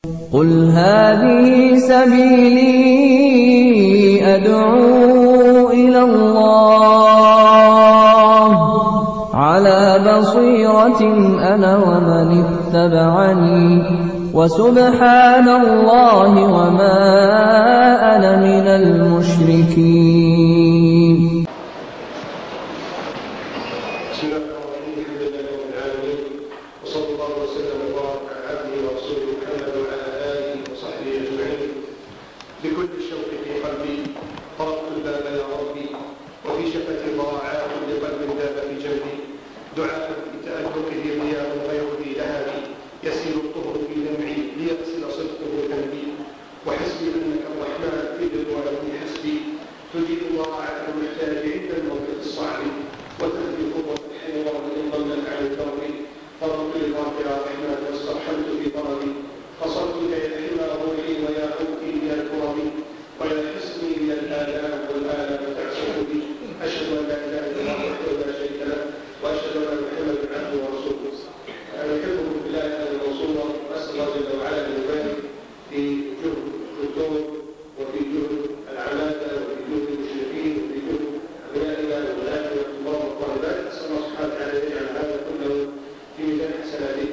قُلْ هَٰذِهِ سَبِيلِي أَدْعُو إِلَى اللَّهِ ۚ عَلَىٰ بَصِيرَةٍ أَنَا وَمَنِ اتَّبَعَنِي ۖ وَسُبْحَانَ اللَّهِ وَمَا أَنَا مِنَ الْمُشْرِكِينَ بسم الله الرحمن الرحيم الحمد لله رب العالمين وصلى الله وسلم وبارك على عبده ورسوله محمد وعلى اله وصحبه اجمعين بكل الشوق في قلبي طرقت الباب يا ربي وفي شفتي ضراعات لقلب ذاب في جنبي دعاء بتألقه رياء ويهدي لهبي يسيل الطهر في دمعي ليغسل صدقه ذنبي وحسبي انك الرحمن في رضوانه حسبي تجيب ضراعة المحتاج عند الموقف الصعب وتهدي قوة الحيوان إن ضلت عن الدرب فرب لله يا رحمن واسترحمت في ضربي قصرتك يا حمى روحي ويا حبي يا كرمي ويا حسني من الآلام والآلام تعصف بي أشهد أن لا إله إلا الله وحده لا شريك له وأشهد أن محمدا عبده ورسوله أنا أحبكم بالله هذا الموصول وأسأل الله جل وعلا أن يبارك في جهد الدكتور وفي جهد العمالة وفي جهد المشركين وفي جهد أبنائنا وبناتنا الله والطالبات أسأل الله سبحانه وتعالى أن يجعل هذا كله في ميزان حسناتهم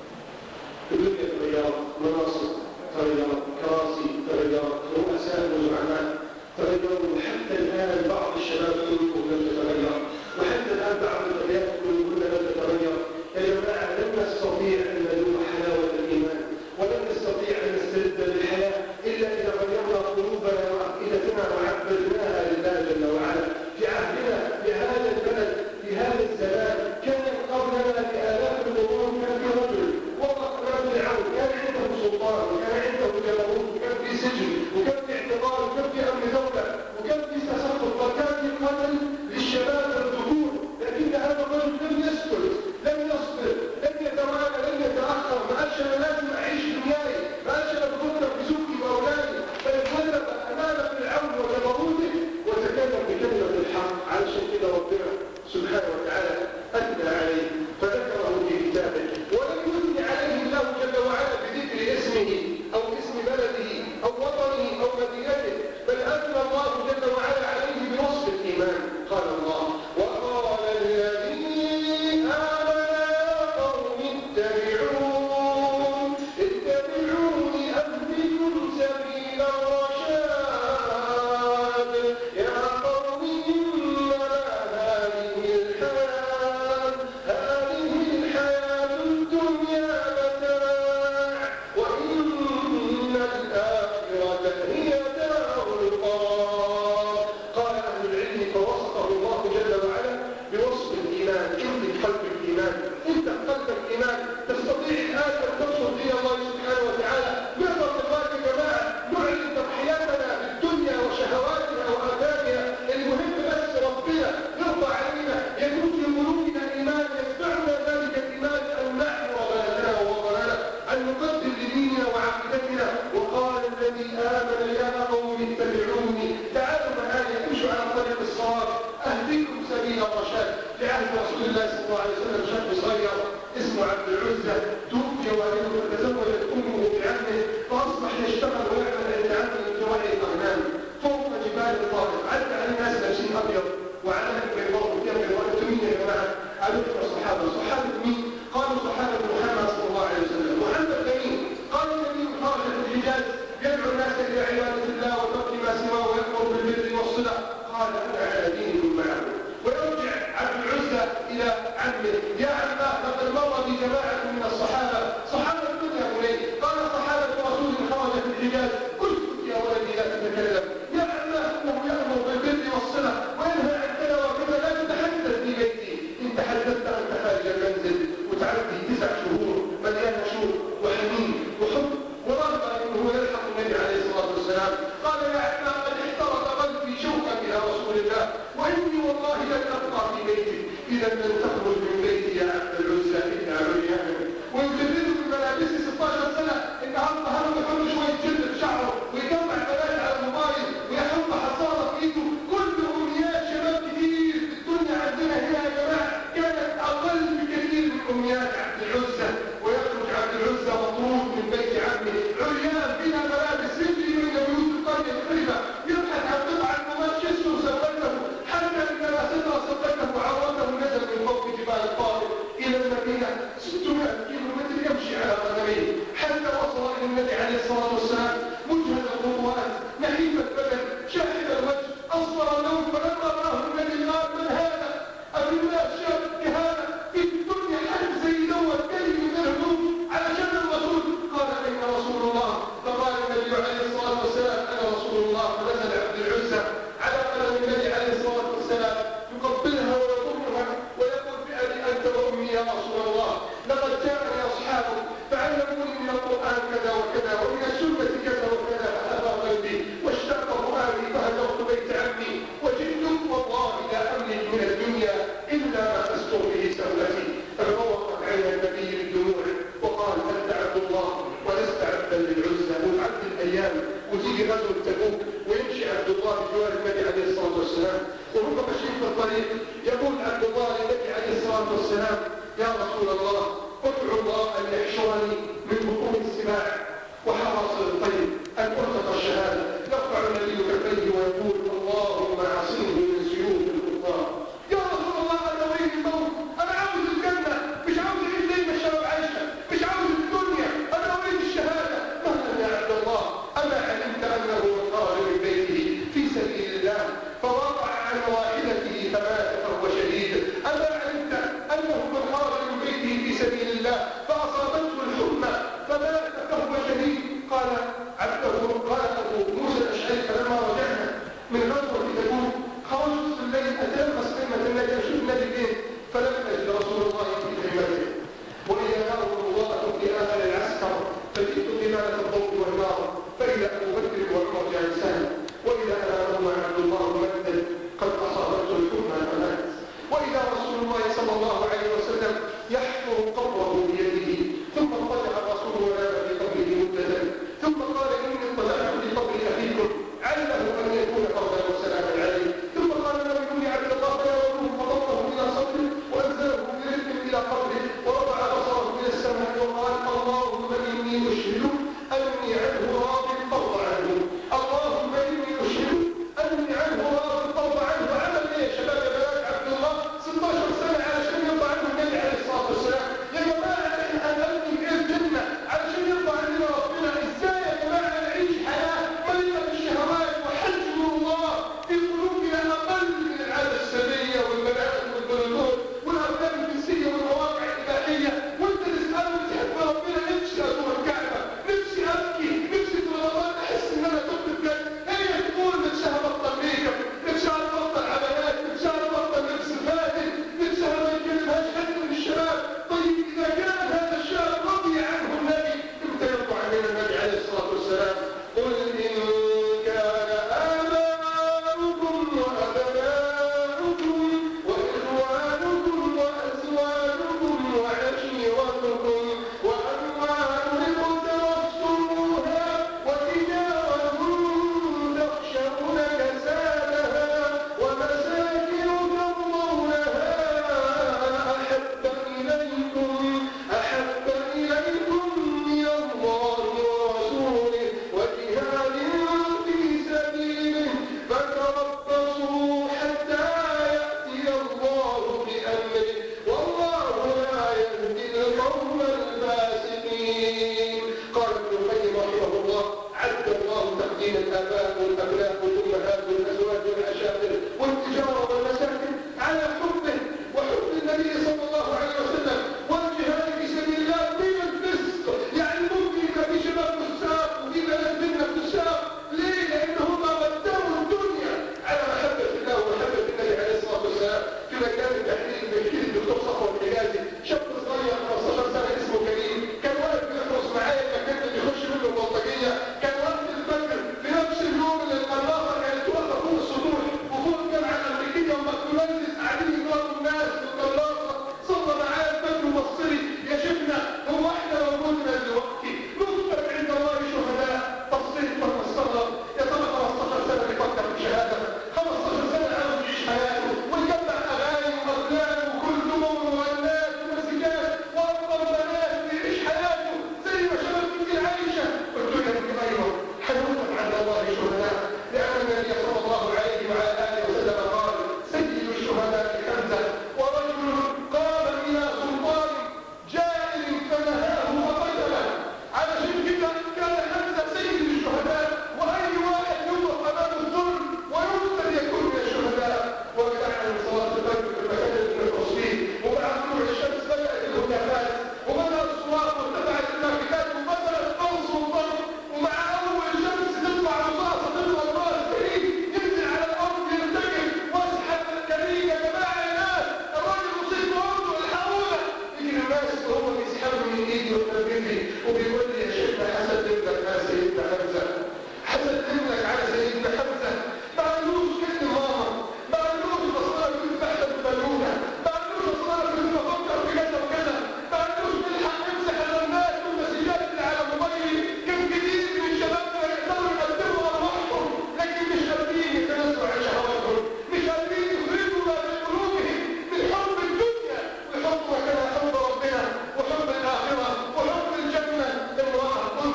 في دنيا تغيرات مناصب تغيرات كراسي تغيرات رؤساء وزعماء تغيروا حتى الآن بعض الشباب قلوبهم لم تتغير وحتى الآن بعض الأبيات قلوبهن لم تتغير يا جماعة لن نستطيع أن نذوق حلاوة الإيمان ولن نستطيع أن نسترد للحياة إلا إذا غيرنا قلوبنا وعقيدتنا وعبدناها لله جل وعلا في عهدنا في هذا البلد في هذا الزمان كان قبلنا بآلاف القرون كان في رجل وقف رجل عون كان عنده سلطان وكان عنده جبروت وكان في سجن وكان في اعتبار وكان في أمر دولة وكان في تسخط وكان في قتل للشباب والذكور لكن هذا الرجل لم يسكت لم يصبر لم يتوالى لم يتأخر ما قالش أنا لازم أعيش دنياي ما قالش أنا بفكر في زوجي وأولادي بل كلف أمام فرعون وجبروته وتكلم بكلمة الحق علشان كده ربنا سبحانه وتعالى أثنى عليه فذكره في كتابه ولم يثني عليه الله جل وعلا بذكر اسمه أو اسم بلده أو وطنه أو مدينته بل أثنى الله جل وعلا عليه بوصف الإيمان قال الله وقال الذي آمن يا قوم اتبعون اتبعون أهدكم سبيل الرشاد يا قوم إنما هذه الحياة هذه الحياة الدنيا متاع وإن الآخرة هي دار القرار قال أهل العلم فوصفه الله جل وعلا بوصف الإيمان املك قلب الإيمان افتح قلب الإيمان تستطيع الآن أن تنصر دين الله سبحانه وتعالى نقدر دلوقتي يا جماعة نعلن تضحياتنا بالدنيا وشهواتنا وآثارها المهم بس ربنا يرضى علينا يكون في قلوبنا إيمان يدفعنا ذلك الإيمان أن نحمر بلدنا ووطننا أن نقدم لديننا وعقيدتنا وقال الذي آمن يا قوم اتبعوني تعالوا معايا امشوا على طريق الصواب أهديكم سبيل الرشاد في عهد رسول الله صلى الله عليه وسلم شاب صغير اسمه عبد العزة توفي والده فتزوجت أمه بعمه فأصبح يشتغل ويعمل عند عمه من جوارح الأغنام فوق جبال الطائف عدى على الناس لابسين أبيض وعلى بيضاء وثياب بيضاء انتم مين يا جماعة؟ قالوا لهم الصحابة صحابة مين؟ قالوا صحابة محمد صلى الله عليه وسلم محمد مين؟ قالوا النبي خرج في الحجاز يدعو الناس إلى عبادة الله وترك ما سواه ويأمر بالبر والصلة قال أنا على دينكم معه ويرجع عبد العزة إلى عمه يا عماه لقد مر بجماعة من الصحابة صحابة الدنيا بني قال صحابة رسول خرج في الحجاز اسكت يا ولدي لا تتكلم يا عماه انه يأمر بالبر والصلة وينهى عن كذا وكذا لا تتحدث في بيتي إن تحدثت أنت خارج المنزل وتعدي تسع شهور مليانة شوق وحنين وحب ورغبة أنه يلحق النبي عليه الصلاة والسلام قال يا ايام وتيجي غزوه تبوك ويمشي عبد الله بجوار النبي عليه الصلاه والسلام وهم ماشيين في الطريق يقول عبد الله للنبي عليه الصلاه والسلام يا رسول الله ادعو الله ان يحشرني من بطون السباع وحواصل الطيب ان ارتقى الشهاده يرفع النبي كفيه ويقول اللهم اعصمه من سيوف الكفار يا رسول الله انا اريد الموت انا عاوز الجنه مش عاوز اعيش زي ما الشباب عايشه مش عاوز الدنيا انا اريد الشهاده مهلا يا عبد الله اما علمت انه خرج من بيته في سبيل الله فوقع عن واحدته فمات فهو شهيد اما علمت انه من خرج من بيته في سبيل الله فاصابته الحمى فمات فهو شهيد قال عبده قال ابو موسى الاشعري فلما رجعنا من غزوه تبوك خرجت في الليل اتلمس كلمه النبي اشوف النبي فين فلم اجد رسول الله في خيمته واذا نار الله في اخر العسكر فجئت قباله الضوء والنار فاذا ابو بكر وعمر جالسان واذا امامهما عبد الله ممدد قد اصابته الحمى فمات واذا رسول الله صلى الله عليه وسلم يحفر قبره بيده ثم اضطجع الرسول ونام في قبره مدة ثم قال اني اطلعت في قبر اخيكم علمه ان يكون فردا وسلاما عليه ثم قال نبيني عبد الله فيروه فضمه الى صدره وانزله برفق الى قبره ورفع بصره الى السماء وقال اللهم اني اشهدك اني عنه راض فارض عنه اللهم اني اشهدك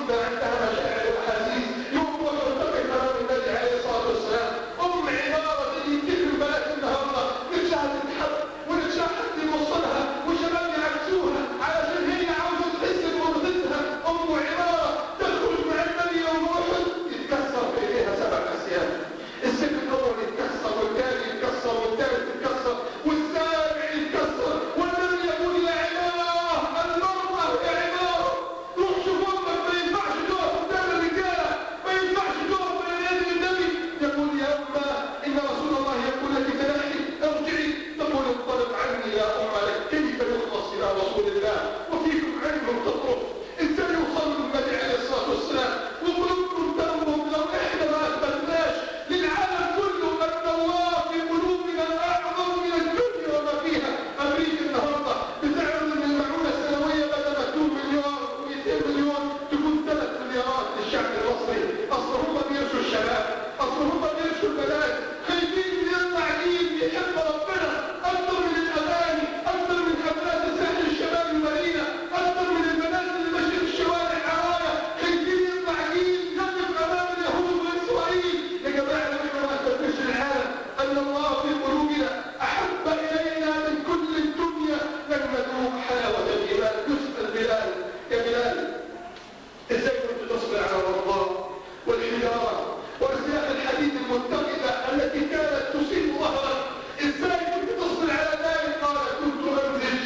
قلوبنا عندها مشاعر واحاسيس يوم احد تقف امام النبي عليه الصلاه والسلام ام عماره اللي يمكن البنات النهارده نفسها تتحب ونفسها حد يوصلها وشباب يعكسوها علشان هي عاوزه تحس بغرفتها ام عماره تخرج مع النبي يوم احد يتكسر في ايديها سبع اسياد السن الاول يتكسر والثاني يتكسر والثالث يتكسر والسابع يتكسر والنبي يقول يا عماره المراه يا عماره روح شوف امك ما ينفعش تقف قدام الرجاله ما ينفعش تقف بين يدي النبي يقول يا امه ان رسول الله يقول لك تنحي ارجعي تقول انطلق عني يا امه لك كيف يخلص الى رسول الله وفيكم علم تطرف ازاي يوصل النبي عليه الصلاه والسلام وقلوبكم تنبض لو احنا ما اثبتناش للعالم كله ان الله في قلوبنا اعظم من الدنيا وما فيها امريكا النهارده بتعرض ان المعونه السنويه بدل ما تكون مليار و200 مليون تكون 3 مليارات للشعب المصري اصل هم بيرشوا الشباب اصل هم بيرشوا البنات خايفين يطلع جيل يحب ربنا اكثر من الاغاني اكثر من حفلات الساحل الشبابي المدينه اكثر من البنات اللي ماشيه في الشوارع عرايا خايفين يطلع جيل يقف امام اليهود واسرائيل يا جماعه احنا ما اثبتناش للعالم ان الله في قلوبنا احب الينا من كل الدنيا لن نذوق حلاوه الايمان يسال بلال يا بلال ازاي كنت تصبر على رمضان والحجاره وارزاق الحديد المتقده التي كانت تصيب ظهرك ازاي كنت تصبر على ذلك قال كنت امزج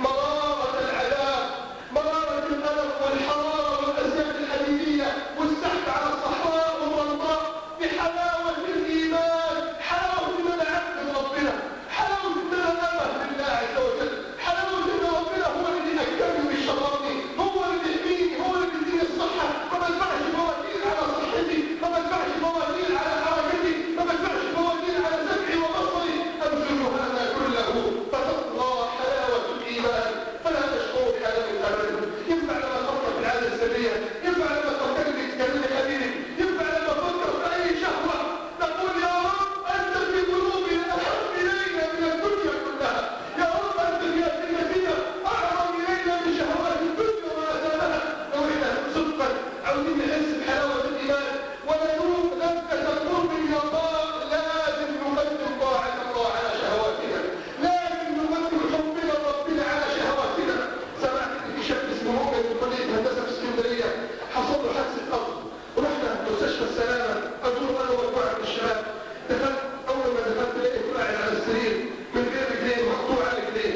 مراره العذاب مراره الالم والحراره والازياء الحديديه والسحب على الصحراء والرمضاء بحلاوه الايمان حلاوه ان انا عبد ربنا حلاوه ان انا امه لله عز وجل حلاوه ان ربنا هو الذي اكلني بشرابي هو اللي يحميني هو اللي يديني الصحه ما بدفعش فواتير على صحتي ما بدفعش فواتير على حركتي ما بدفعش فواتير على سمعي وبصري ابذل هذا كله فتطغى حلاوه الايمان فلا تشعر بألم ابدا ينفع لما تفكر في العاده السريه ينفع لما تفكر في تكلم حبيبي ينفع لما تفكر في اي شهوه تقول يا رب انت في قلوبنا احب الينا من الدنيا كلها يا رب انت في ادلتنا اعظم الينا من شهوات الدنيا وما زالها لو احنا صدقا عاوزين نحس بحلاوه الايمان ونذوق لذه القرب من الله لازم نقدم طاعه الله على شهواتنا لازم نقدم حبنا ربنا على شهواتنا سمعت ان في شاب اسمه مؤمن من كليه هندسه في اسكندريه حصل له حادثه قبض ورحنا مستشفى السلامه ازور انا ومجموعه من الشباب دخلت اول ما دخلت لقيت قاعد على السرير من غير رجلين مقطوع على رجلين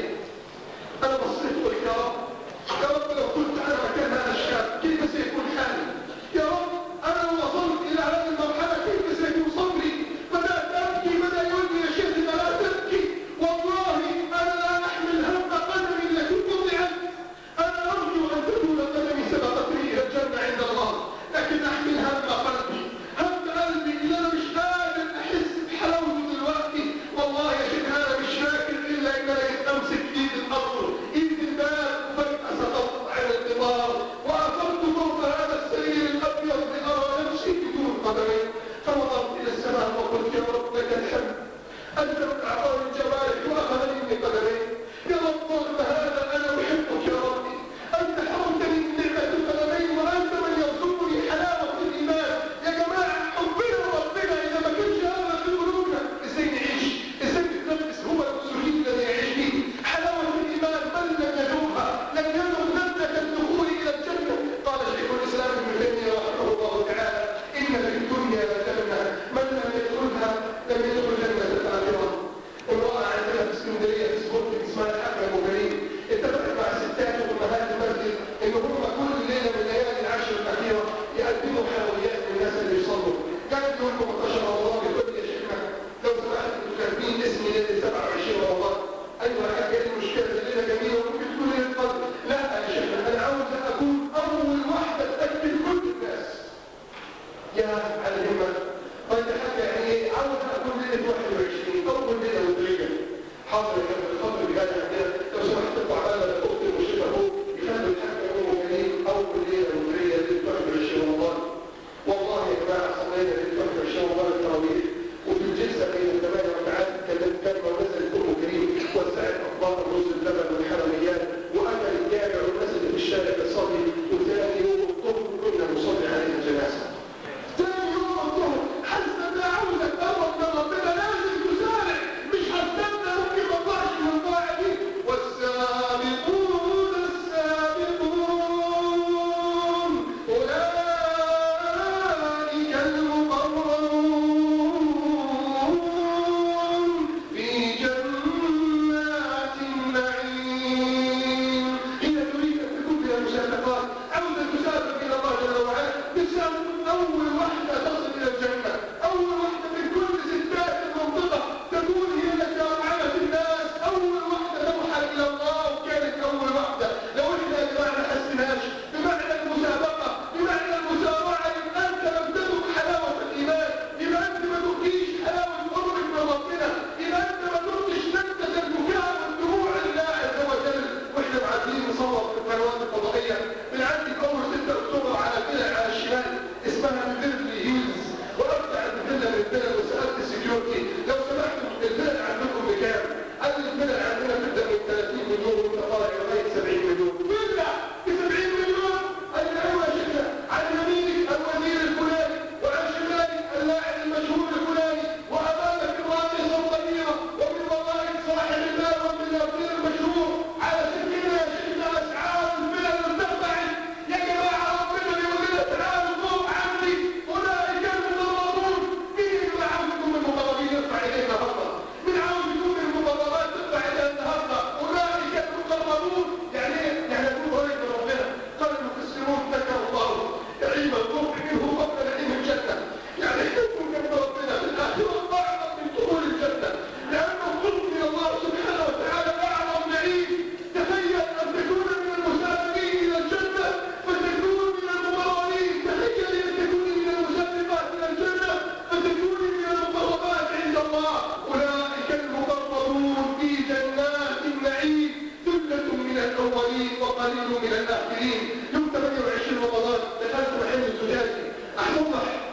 انا بصيت قلت يا رب يا رب لو كنت انا مكان هذا الشاب كيف سيكون حالي يا رب انا لو وصلت الى هذه المرحله كيف سيكون صبري بدات ابكي بدا يقول لي يا شيخ لا تبكي والله انا لا احمل هم قدمي التي قطعت انا ارجو ان تكون قدمي سبقتني الى الجنه عند الله لكن احمل هم قلبي هم قلبي اللي انا مش قادر احس بحلاوته دلوقتي والله يا شيخ انا مش فاكر الا ان انا جيت امسك ايد القبر ايد الباب وفجاه سقطت على القطار واثرت فوق هذا السرير الابيض لارى نفسي بدون قدمين فنظرت الى السماء وقلت يا رب لك الحمد انت من اعطاني الجوارح واخذ مني قدمين يا رب رغم هذا انا احبك يا ربي انت حرمتني من نعمه القدمين وانت من يرزقني حلاوه الايمان يا جماعه حبنا ربنا اذا ما كانش هذا في قلوبنا ازاي نعيش ازاي نتنفس هو الاكسجين الذي يعيش فيه حلاوه الايمان من لم يذوقها لم يذوق لذه الدخول الى الجنه قال شيخ الاسلام ابن تيميه رحمه الله تعالى ان في الدنيا لجنه من لم يدخلها لم يدخل جنه الاخره امراه عندنا في اسكندريه في سبورت اسمها الحاكمه ابو كريم اتفقت مع الستات وامهات المسجد ان هم كل ليله من ليالي العشر الاخيره يقدموا حلويات للناس اللي بيصلوا كانت يوم 18 رمضان بتقول لي يا شيخنا لو سمحت انتوا كاتبين اسمي ليله 27 رمضان ايوه يا حاجه ايه المشكله دي ليله جميله وممكن تكون ليله قدر لا يا شيخنا انا عاوز اكون اول واحده تكتب كل الناس يا على الهمه طيب يا حاجه يعني ايه عاوز اكون ليله 21 اول ليله وتريه حاضر يا كابتن الخط اللي جاي عندنا لو سمحت تطلع بقى الاخت المشرفه فوق يخلوا الحاجه ام كريم اول ليله وتريه ليله 21 رمضان والله يا جماعه صلينا ليله 21 رمضان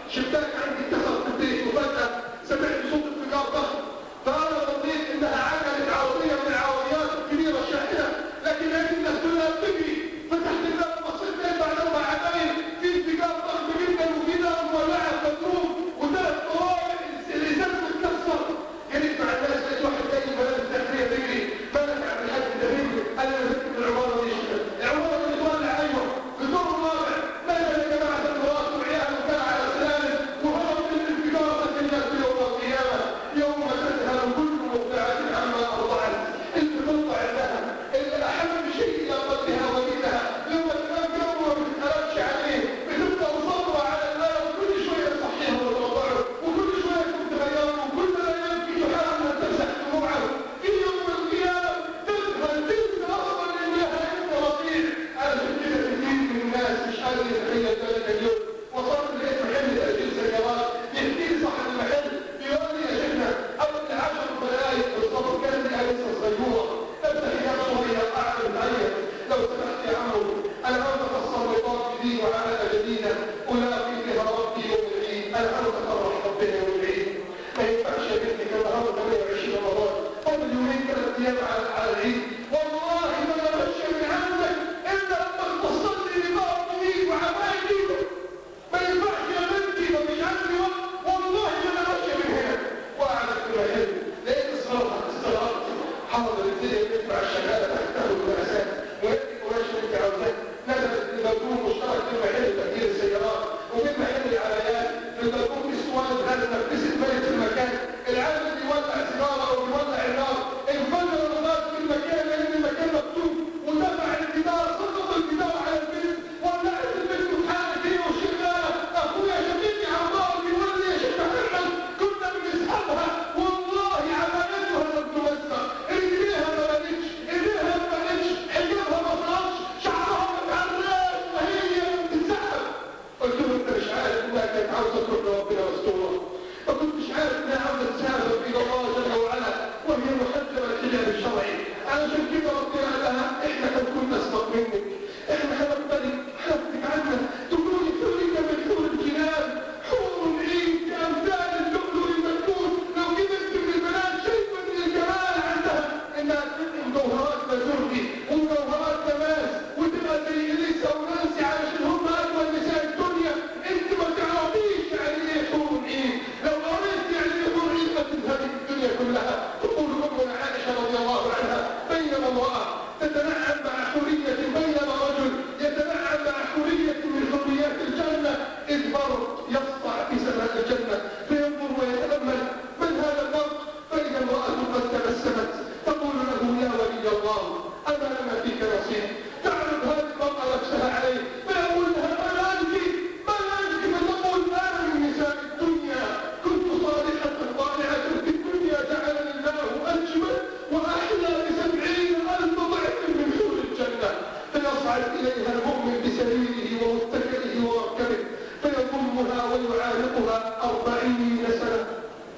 شباك عندي اتخذ في البيت وفجأة سمعت صوت انفجار ضخم فأنا ظنيت إنها عجلة عربية من العربيات الكبيرة الشاحنة لكن لقيت الناس كلها بتجري فتحت الباب وبصيت لقيت بعد أربع عمايل في انفجار ضخم جدا وفي نار مولعة مضروب وثلاث طوارئ الإزاز متكسر جريت مع الناس لقيت واحد جاي بلد الداخلية بيجري مالك يا عبد الحاج ده بيجري أنا نزلت من العمارة دي العمارة اللي طالع أيوه في الدور الرابع ماذا يا جماعة المرات وعيال وكان على سلالم وهرب من الانفجار الناس يوم القيامة يوم تذهل كل مرضعة عما أرضعت انت ترضع لها الأحب شيء إلى قلبها وليدها لما تنام يوم ما بتتألمش عليه بتبدأ صبرة على الله وكل شوية تصحيها وتوضعه وكل شوية تغيره وكل ما يبكي تحاول أن تمسح دموعه في يوم القيامة تذهل تنسى أصلا إنها أنت رضيع على كده كثير من الناس مش قادر يتخيل ذلك اليوم وصلت لقيت محل تأجيل سيارات يحكي لي صاحب المحل بيقول لي يا شيخنا قبل عشر دقائق بالضبط كان لي لسه صيوره تفتح يا صغير اعلم عليا لو سمحت يا عمو انا عاوز افصل نظام جديد وعمله جديده الاقي فيها ربي يوم العيد انا عاوز افرح ربنا يوم العيد ما ينفعش يا بنتي كان النهارده 28 رمضان فاضل يومين ثلاث ايام على على العيد والله ما انا ماشي من عندك الا لما توصل لي نظام جديد وعمايل جديده ما ينفعش يا بنتي ما مش عندي وقت والله ما انا ماشي من هنا وقعدت في المحل لقيت الصراحه استغربت حاضر ابتدي يدفع الشهاده تحته المدرسات ويدي قريش اللي انت عاوزاه نزلت البلكون مشترك في محل تغيير السيارات وفي محل العمليات في البلكون في اسطوانه غاز نفست ملك في المكان العالم اللي بيولع سيجاره او بيولع النار انفجر الغاز في المكان لان المكان مفتوح ودفع الجدار سقط الجدار على البيت ولعت البيت وحالت هي وشغاله اخويا شقيقي عمار بيقول لي يا شيخ محمد كنا بنسحبها والله عملتها لم توسع رجليها ما بنتش ايديها ما بنتش حجابها ما طلعش شعرها ما اتعرقش وهي بتتسحب قلت له انت مش عارف انها كانت عاوزه تروح لربنا مستوره ما كنتش عارف انها عاوزه تسافر في الله جل وعلا وهي محجبه الحجاب الشرعي علشان كده ربنا قال لها احنا كان كنا اسبق منك احنا هنقبلك هنفتك عنا تقولي حورك من حور الجنان حور العين كامثال اللؤلؤ المكنون لو جبت من البنات شيء من الجمال عندها انها تبقى مجوهرات مازوردي ومجوهرات تماس وتبقى زي اليسا ونانسي علشان هم اجمل نساء الدنيا انت ما تعرفيش يعني ايه حور العين لو قريت يعني ايه حور العين ما تذهبي في الدنيا كلها تقول امنا عائشه رضي الله عنها بينما امراه تتنعم مع حوريه بينما رجل يتنعم مع حوريه من حوريات الجنه اذ برق يسطع في سماء الجنه فينظر ويتامل من هذا البرق فاذا امراه قد تبسمت تقول له يا ولي الله انا لما فيك نصيب تعرض هذه المراه نفسها عليه فيقول لها من انت من انت فتقول انا من نساء الدنيا كنت صالحه طالعه في الدنيا جعلني الله اجمل واحلى بسبعين الف ضعف من حور الجنه فيصعد اليها المؤمن بسريره ومتكئه ومركبه فيضمها ويعانقها أربعين سنة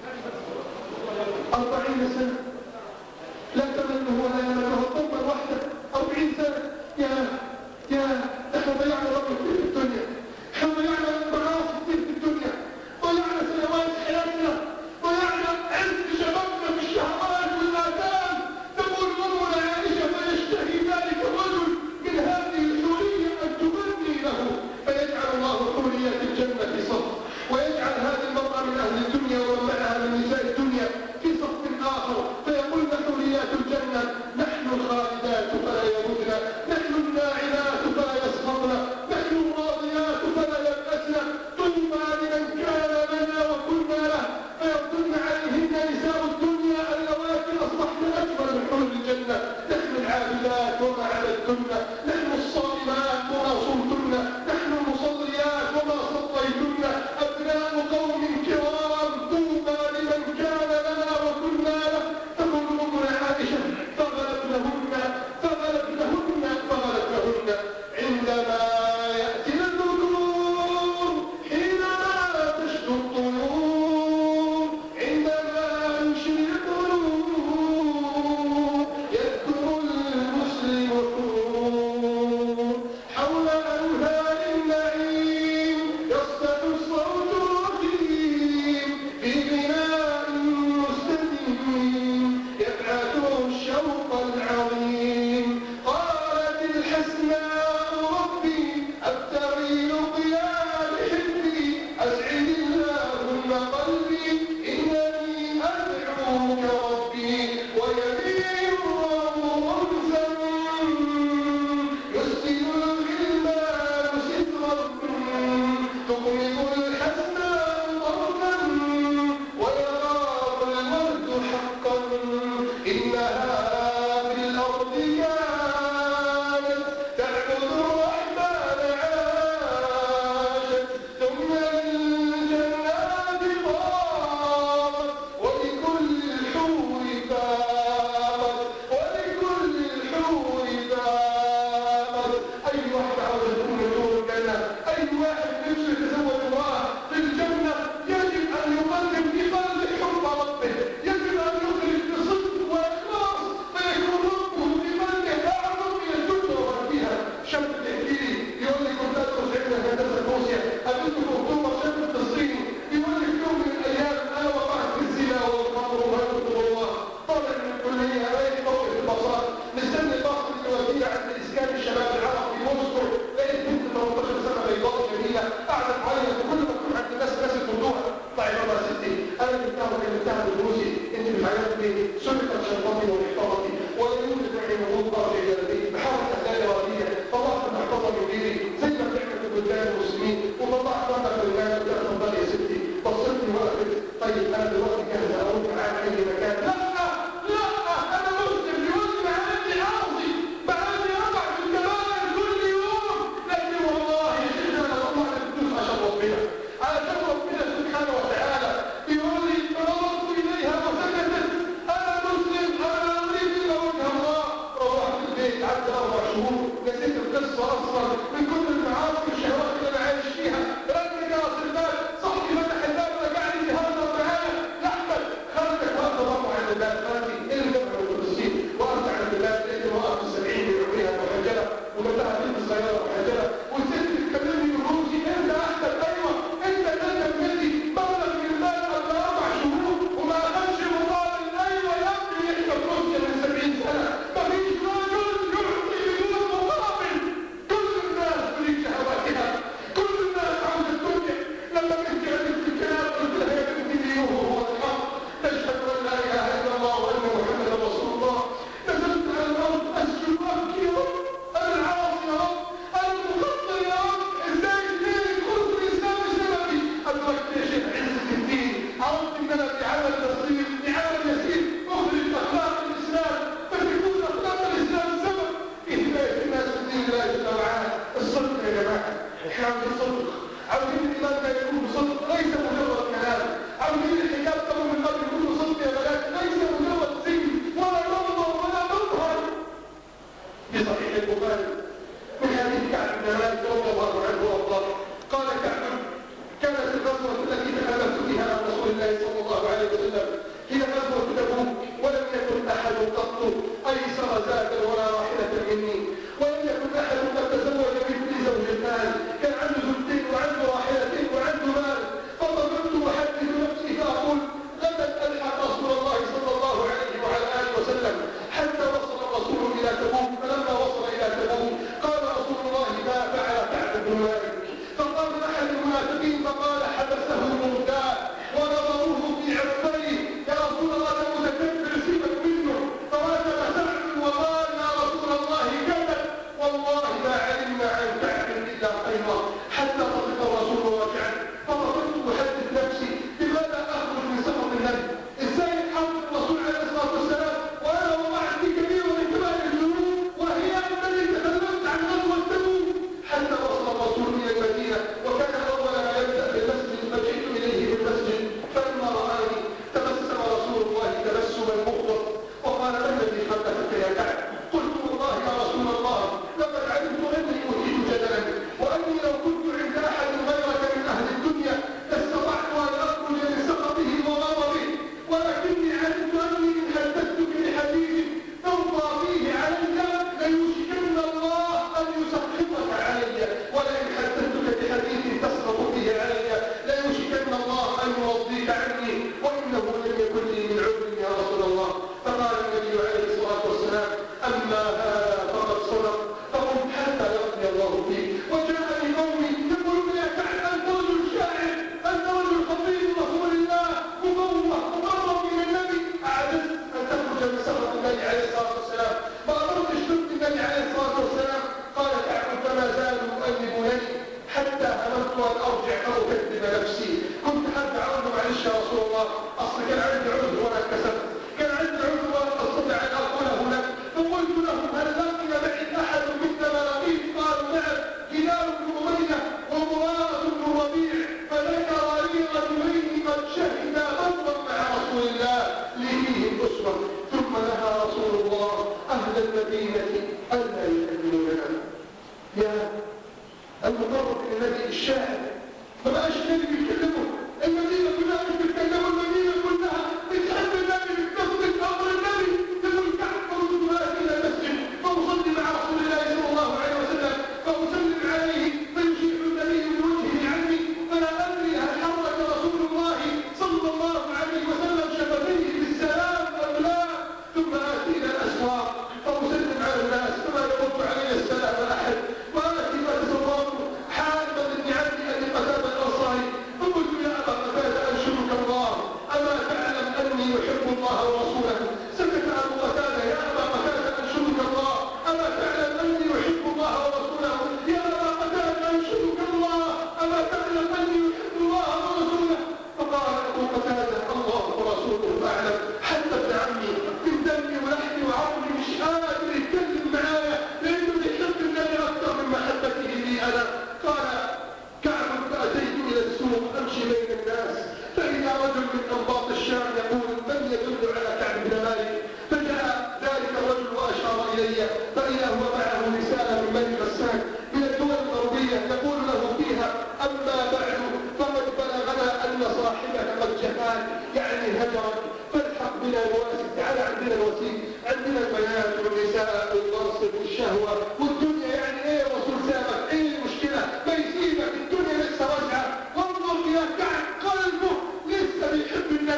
أربعين سنة لا تمنه ولا يمنه طبا واحدة أربعين سنة يا يا احنا ضيعنا رب كتير في الدنيا احنا ضيعنا معاصي كتير في الدنيا ضيعنا سنوات حياتنا ضيعنا عز شبابنا في الشهوات والآثام تقول مرنا عائشة فيشتهي ذلك الرجل من هذه الحورية أن تغني له فيجعل الله حورية الجنة في صف ويجعل هذه المرأة من أهل الدنيا ومعها من نساء الدنيا في صف آخر هذا يكون صدق ليس مجرد كلام عاوزين الحجاب تمر من قبل يكون صدق يا بنات ليس مجرد سن ولا نظر ولا مظهر في صحيح البخاري من حديث كعب بن مالك رضي الله عنه وارضاه قال كعب كانت الغزوه التي تكلمت بها عن رسول الله صلى الله عليه وسلم هي غزوه تبوك ولم يكن احد قط ايسر زادا ولا راحله مني ولم يكن احد قد تزوج مثلي زوجتان كان عنده زوجتين وعنده راحلتين وعنده مال فضربت احدث نفسي فاقول غدا الحق رسول الله صلى الله عليه وعلى اله وسلم حتى وصل الرسول الى تبوك فلما وصل الى تبوك قال رسول الله ما فعل كعب بن مالك فقال احد المنافقين فقال حبسه مرداه ونظروه في عفيه يا رسول الله لو متكبر سيبك منه فرجل سعد وقال يا رسول الله كذب والله ما علمنا عن كعب الا خيرا حتى طفق الرسول راجعا فطفقت احدث نفسي بماذا اخرج من سخط النبي ازاي يتحمل الرسول عليه الصلاه والسلام وانا وقعت في كبير من كبار الذنوب وهي الذي تكلمت عن غزوه تبوك حتى وصل الرسول الى المدينه وكان اول ما يبدا بالمسجد فجئت اليه بالمسجد فلما راني تبسم رسول الله تبسما مخبط وقال ما الذي خلفك يا كعب قلت والله يا رسول الله لقد علمت اني اوتيت جدلا واني لو كنت عند احد غيرك من اهل الدنيا لاستطعت ان اخرج من سخطه وغضبه ولكني علمت اني ان حدثتك بحديث ترضى فيه علي ليوشكن الله ان يسخطك علي ولئن حدثتك بحديث تسخط به علي ليوشكن الله ان يرضيك عني وانه لم يكن لي من عذر يا رسول الله فقال النبي عليه الصلاه والسلام اما هذا فقد صدق فقم حتى يقضي الله فيك وجاءني قومي يقولون يا كعب انت رجل شاعر انت رجل خطيب رسول الله مبوه مقرب من النبي اعجزت ان تخرج من سخط النبي عليه الصلاه والسلام ما امرتش ضد النبي عليه الصلاه والسلام قال كعب فما زالوا يؤنبونني حتى هممت ان ارجع فاكذب نفسي كنت حتى اقول له معلش يا رسول الله اصل كان عندي عذر وانا اتكسفت كان عندي عذر وانا استطيع ان اقوله لك فقلت لهم هل لقي معي احد مثل ما لقيت قالوا نعم هلال بن اميه ومراره بن ربيع فذكر لي رجلين قد شهدا بدرا مع رسول الله لي فيهم اسوه ثم نهى رسول الله اهل المدينه الا يؤمنوننا يا المقرب من النبي الشاهد ما بقاش النبي بيتكلموا المدينه كلها مش بتكلموا المدينه كلها بتحب النبي بتثبت امر النبي تقول كعب فرد مالك الى المسجد فاصلي مع رسول الله صلى الله عليه وسلم فاسلم عليه فيشيع النبي من وجهه عني فلا ادري هل حرك رسول الله صلى الله عليه وسلم شفتيه بالسلام ام لا ثم اتي الى الاسواق فاسلم على الناس فما يرد علي السلام احد واتي فتصورت حالما بن عبد ابي قتاده الانصاري فقلت يا ابا قتاده انشدك الله اما تعلم اني احب الله ورسوله سكت ابو قتاده يا ابا قتاده انشدك الله اما تعلم اني احب الله ورسوله يا ابا قتاده انشدك الله اما تعلم اني احب الله ورسوله فقال ابو قتاده الله ورسوله اعلم حتى ابن عمي من دمي ولحمي وعظمي مش قادر يتكلم معايا لانه بيحب النبي اكثر من محبته لي انا قال كعب فاتيت الى السوق امشي بين الناس فاذا رجل من انباط الشام يقول من يدل على كعب بن مالك فجاء ذلك الرجل واشار الي فاذا هو معه رساله من بني غسان من الدول الغربيه يقول له فيها اما بعد فقد بلغنا ان صاحبك قد جفاك يعني هجرك فالحق بنا الواسع تعال عندنا الوسيل عندنا البنات والنساء والمنصب والشهوه والدنيا يعني ايه رسول سامك ايه المشكله ما يسيبك الدنيا لسه راجعه وانظر الى كعب قلبه لسه بيحب النبي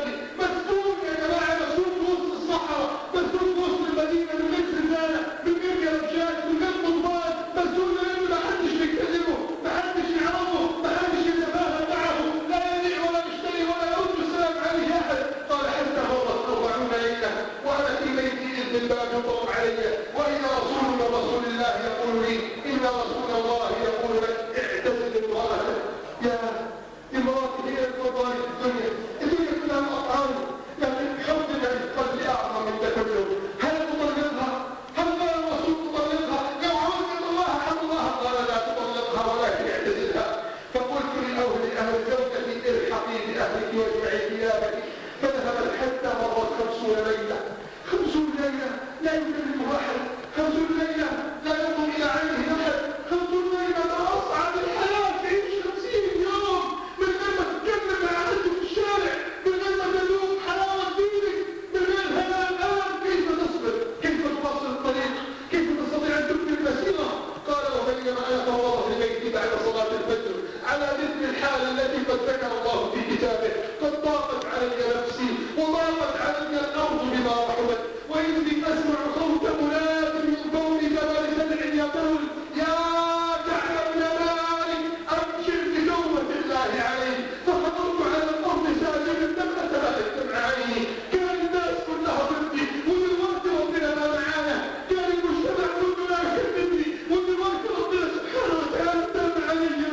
قد ذكر الله في كتابه قد ضاقت علي نفسي وضاقت علي الأرض بما رحمت وإني أسمع صوت مناد من فوق جبل سدع يقول يا كعب بن مالك أبشر بتوبة الله عليك فخطرت على الأرض ساجدا لم أتألف دمع عيني كان الناس كلها ضدي ودلوقتي ربنا ما معانا كان المجتمع كله لا يحبني ودلوقتي ربنا سبحانه وتعالى تاب علي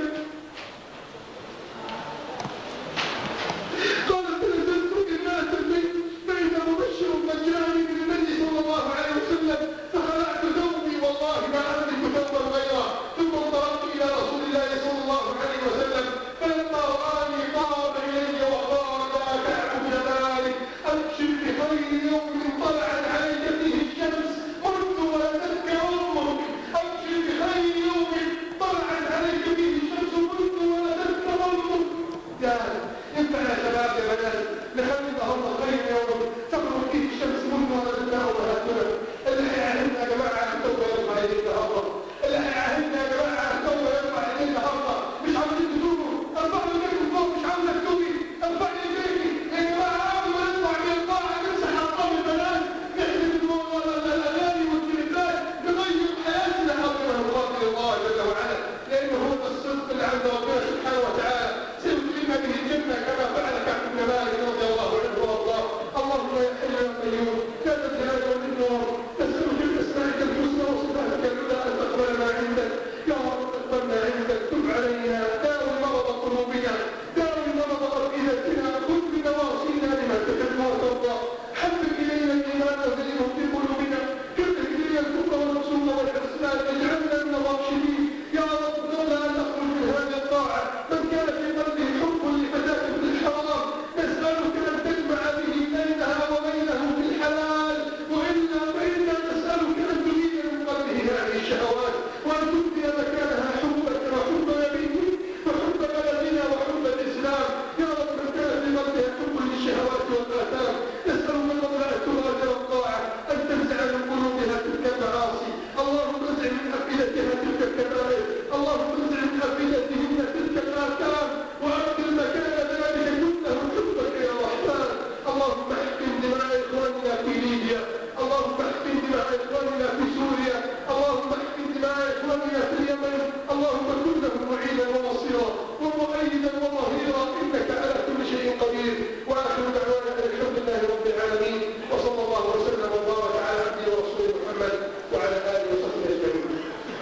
قالت نزلت الناس البيت بين مبشر مجاني من النبي صلى الله عليه وسلم فخلعت ثوبي والله ما املك ثوبا غيره ثم انطلقت الى رسول الله صلى الله عليه وسلم فلما راني قام الي وقال يا كعب بن مالك ابشر بخير يوم طلعت عليك فيه الشمس منذ ولدتك امك ابشر بخير يوم طلعت عليك فيه الشمس منذ ولدتك امك يا ينفع يا شباب يا بنات نخلي ظهرنا خير يوم تخرج فيه الشمس منذ ولدتنا وهاتنا اللي هيعهدنا يا جماعه على التوبه يرفع يديه النهارده اللي هيعهدنا يا جماعه على التوبه يرفع يديه النهارده مش عاوزين تتوبوا ارفعوا ايديكم فوق مش عاوز تتوبي ارفع ايديكي يا جماعه قبل ما نطلع من القاعه نمسح ارقام البنات نحذف الموضوع الاغاني والتليفونات نغير حياتنا قبل ما نقاتل الله جل وعلا لانه هو الصدق اللي عند ربنا سبحانه وتعالى سيدخلنا به الجنه كما فعل كعب بن مالك رضي الله عنه وارضاه اللهم يا حي يا قيوم لا تجعل والنور نسالك باسمائك الحسنى وصفاتك العلى ان تقبل ما عندك يا رب تقبل ما عندك تب علينا داوي مرض قلوبنا داوي مرض افئدتنا خذ بنواصينا لما تحب وترضى حبب الينا الايمان وزينه في قلوبنا كره الينا الكفر والرسول والحسنات اجعلنا من الراشدين يا رب لولا ان نخرج من هذه الطاعه من كان في قلبه حب لفتاه ابن الحرام نسالك ان تجمع به بينها وبينه في الحلال والا فانا نسالك ان تزيل من قلبه هذه الشهوات وان تبدي مكانها حبك وحب نبيك وحب بلدنا وحب الاسلام يا رب من كان في قلبها حب للشهوات والاثام نسالك قبل ان تغادر الطاعه ان تنزع من قلوبها تلك المعاصي اللهم انزع من افئدتها تلك الكبائر اللهم انزع من افئدتهن تلك الاثام وابدل مكان ذلك كله حبك يا رحمن اللهم احكم دماء اخواننا في ليبيا اللهم احكم دماء اخواننا في سوريا اللهم احكم دماء اخواننا في اليمن اللهم كن لهم معينا ونصيرا ومؤيدا وظهيرا انك على كل شيء قدير واخر دعوانا ان الحمد لله رب العالمين وصلى الله وسلم وبارك على عبده ورسوله محمد وعلى اله وصحبه اجمعين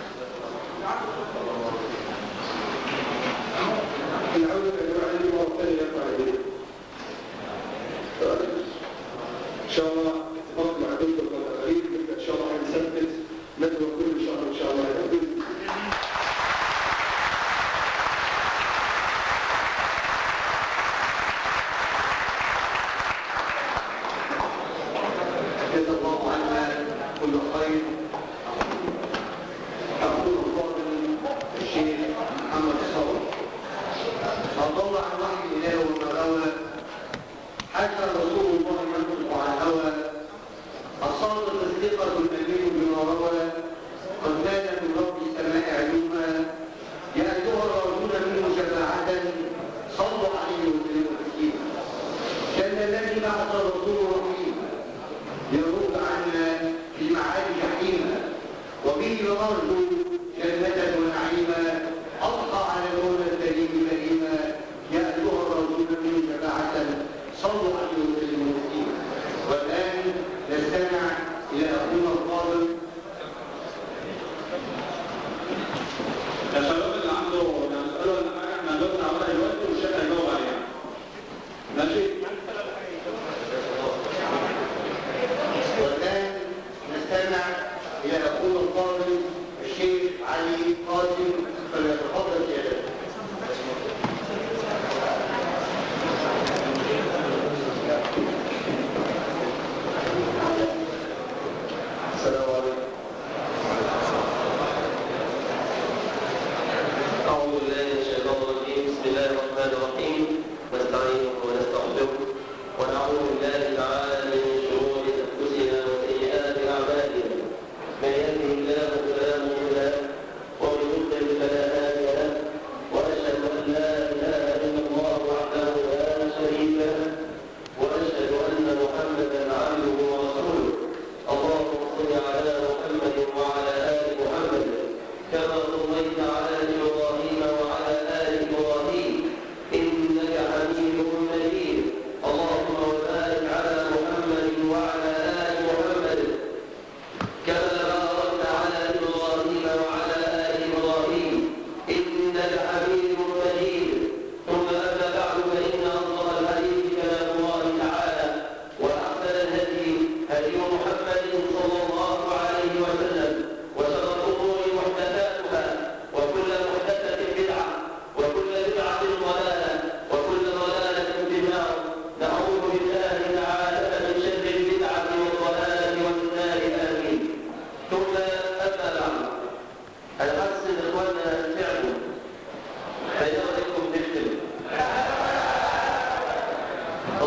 العودة يا جماعة اللي هو الثاني يرفع يديه ان شاء الله اتفاق مع دكتور الأخير نبدا ان شاء الله هنثبت ندوه كل شهر ان شاء الله يقدم جزا الله عنا كل خير أقول الفاضل الشيخ محمد صبر أضل عن وحي الإله وما روى حتى رسول الله ينطق عن هوى أصاب تصديقه النبي بما روى قد كان من رب السماء علوما يا أيها الراجون منه شفاعة صلوا عليه وسلموا تسليما كان الذي بعث الرسول رحيما يرد عنا في معاد جحيما وبه نرجو جنة ونعيما ألقى على المولى الكريم كريما يا أيها الرسول من شفاعة صلوا عليه وسلموا تسليما والآن نستمع إلى أخونا الفاضل الشباب اللي عنده مسألة ولا حاجة احنا هنجاوبنا عليها دلوقتي والشيخ هيجاوب عليها. ماشي؟ والآن نستمع إلى أخونا الفاضل الشيخ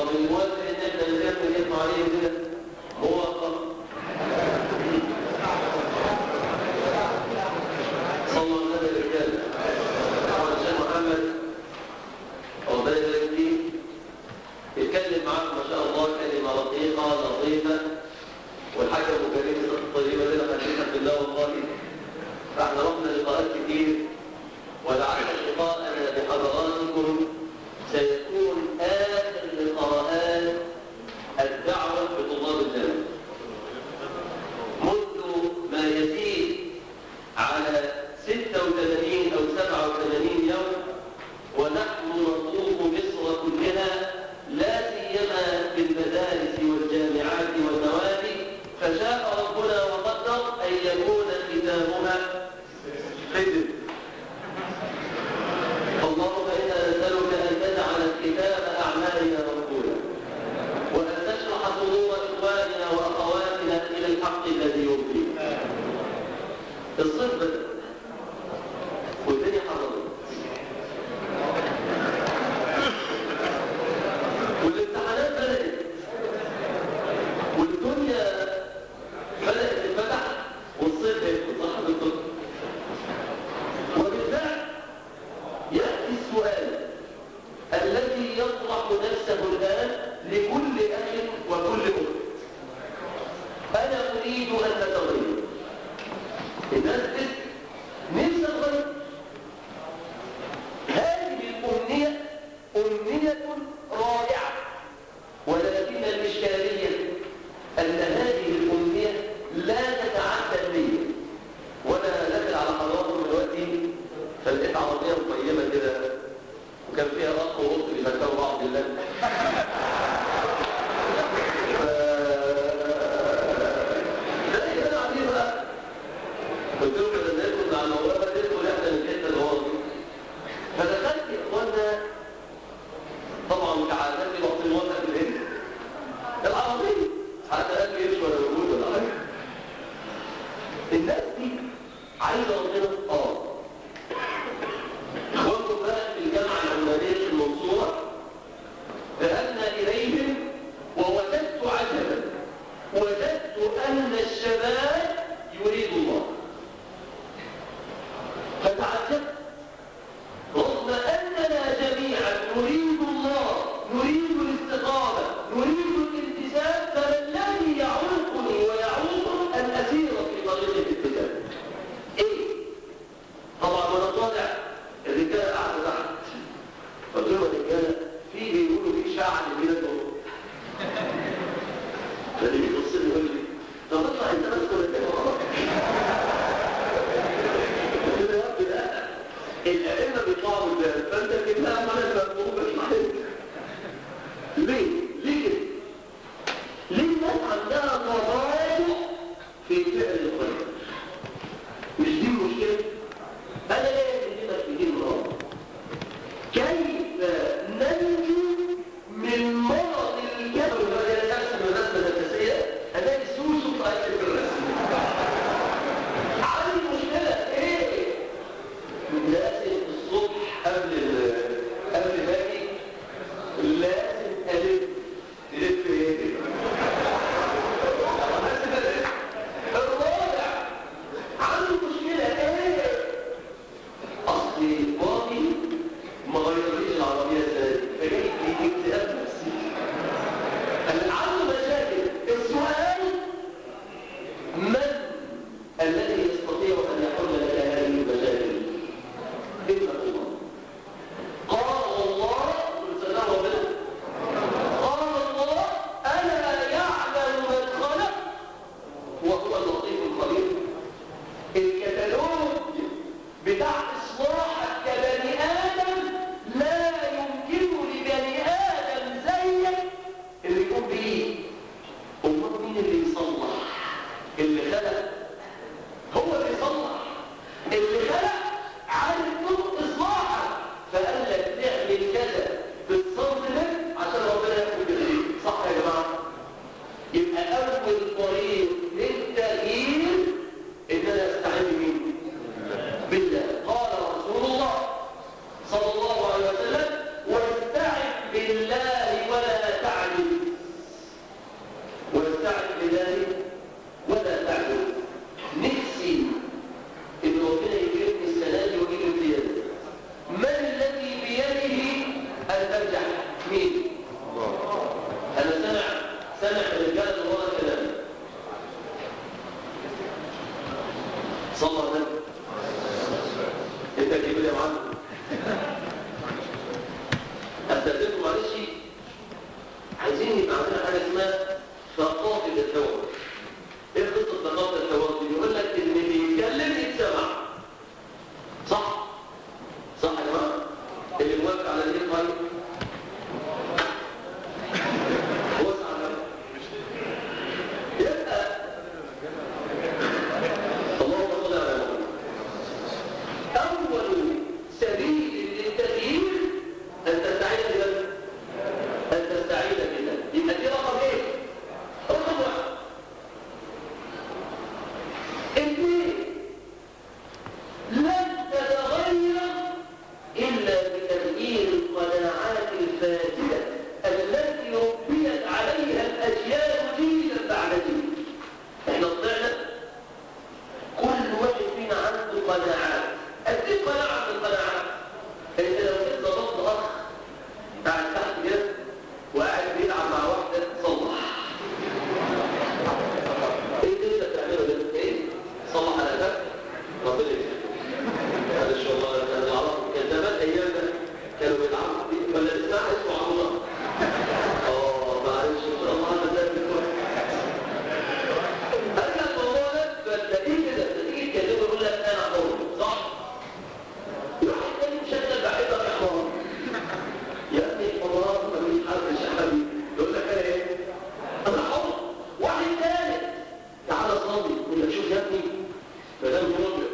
طب الموافق ان احنا نكمل يطلع عليه كده موافق صلى الله عليه وسلم هو الشيخ محمد ربنا يبارك فيه يتكلم معاكم ما شاء الله كلمه رقيقه لطيفه والحاجه مكرمه الطيبه دي خلينا بالله والله فاحنا رحنا لقاءات كتير ولعل لقاءنا بحضراتكم سيكون اخر لقاءات الدعوه بطلاب الجنه منذ ما يزيد على 86 او 87 يوم ونحن نطوف مصر كلها لا سيما في المدارس والجامعات والنوادي فشاء ربنا وقدر ان يكون ختامها ختم اللهم انا نسالك ان تجعل الكتاب اعمالنا مقبولا وان تشرح صدور اخواننا واخواتنا الى الحق الذي يرضيك الصيف بدا والدنيا حرمت والامتحانات بدأت والدنيا بدأت تتفتح والصيف هيدخل صح بالضبط وبالفعل يأتي السؤال الذي يطرح نفسه الآن لكل أخ وكل أخت أنا أريد أن أتغير الناس تسأل نفسي أتغير هذه الأمنية أمنية رائعة ولكن الإشكالية أن هذه الأمنية لا تتعدى المية وأنا داخل على حضراتكم دلوقتي فلقيت عربية مقيمة كده وكان فيها أخ وأخت بيفكروا بعض بالله لا أنا عايز بقى قلت لهم بدل ما يدخل على الموضوع ده يدخل احنا من الحته اللي هو فيه فدخلت يا اخوانا طبعا كعادتي وقت الوقت الهند العربية حتى قال لي ايش ولا موجود ولا حاجه الناس دي عايزه ربنا اه اخوانكم بقى في الجامعه العمانيه في المنصوره ذهبنا اليه عايزين يبقى عندنا حاجه اسمها ثقافه الحوار ايه قصه ثقافه الحوار دي يقول لك ان اللي يتكلم يتسمع صح صح يا جماعه اللي موافق على دي طيب وسع على يبقى اللهم صل على محمد اول سبيل للتغيير ان تستعين بمن ان تستعين بالله يبقى دي رقم ايه رقم واحد اثنين لن تتغير الا بتغيير القناعات الفاسده التي ربيت عليها الاجيال جيلا بعد جيل احنا طلعنا كل واحد فينا عنده قناعات قد ايه قناعه من القناعات انت لو جيت ضبطت اخ قاعد تحت كده وقاعد بيلعب مع واحده تصلح ايه اللي انت بتعمله ده ايه صلح على ده ربنا يكرمك معلش والله انا اعرفه كان زمان ايام ده كانوا بيلعبوا دي ولا اسمها اسمه عمره اه معلش ان شاء الله انا ده بكره ارجع الموضوع ده فتلاقيه كده تلاقيه يتكلموا يقول لك انا حر صح واحد تاني مشغل بحبك يا حمار يا ابني الحمار ما فيش حد شحبي يقول لك انا ايه انا حر واحد تالت تعالى صلي يقول لك شوف يا ابني ما دام ابيض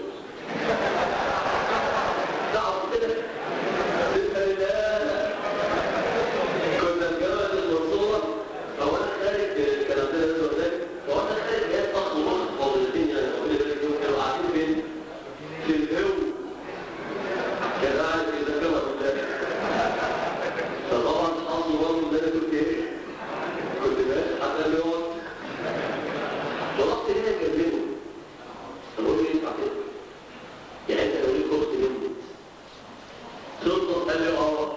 تعرف كده تبقى لله كنا في جامعه المنصوره فهو انا خارج الكلام ده لازم اقول لك فهو انا خارج جاي ضخم واحد فاضلتين يعني اقول لك دول كانوا قاعدين فين؟ في الهو كان قاعد في الذاكره قدامي فطبعا حظي برضه ان انا كنت ايه؟ كنت ماشي حتى اللي هو ورحت هنا اكلمه بقول له ينفع كده يعني انت لو ليك اخت بنت ترضى قال لي اه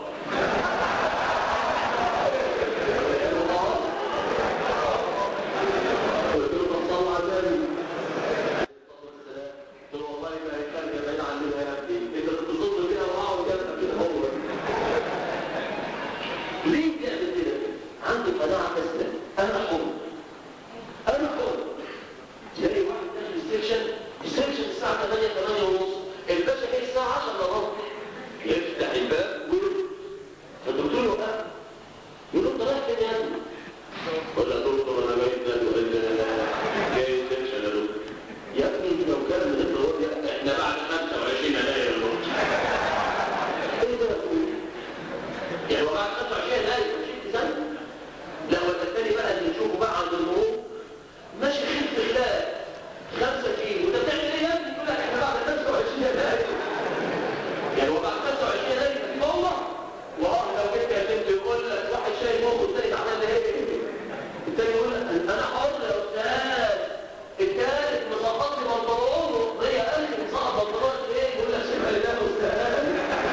قال له اه قلت له طب صل على النبي قلت له والله ما هي خارجه بعيد عننا يا ابني انت بتصد كده وقعوا جنبك كده هو ليه بيعمل كده؟ عنده قناعه فاسده انا حر انا حر تلاقي واحد داخل السكشن السكشن الساعه 8 8 ونص الباشا جاي الساعه 10 الا ربع يفتح الباب ويقول فالدكتور يوقف يقول له انت رايح فين يا ابني؟ ولا دكتور انا جاي تاني وقال لي انا جاي السكشن يا دكتور يا ابني لو كان من الدكتور احنا بعد 25 يناير يا دكتور ايه ده يا اخويا؟ يعني هو بعد 25 يناير 20 سنه لا ولا الثاني بقى اللي نشوفه بقى عند المرور ماشي خير في خلال خمسة كيلو انت بتعمل ايه يا ابني يقول لك احنا بعد 25 يناير يعني هو بعد 25 يناير في والله واه لو جيت كلمت يقول لك واحد شايل مخه الثاني عمل ايه الثاني يقول لك انا حر يا استاذ الثالث مسقط لي بنطلونه هي اخي مسقط بنطلونه ايه يقول لك شبه لله استاذ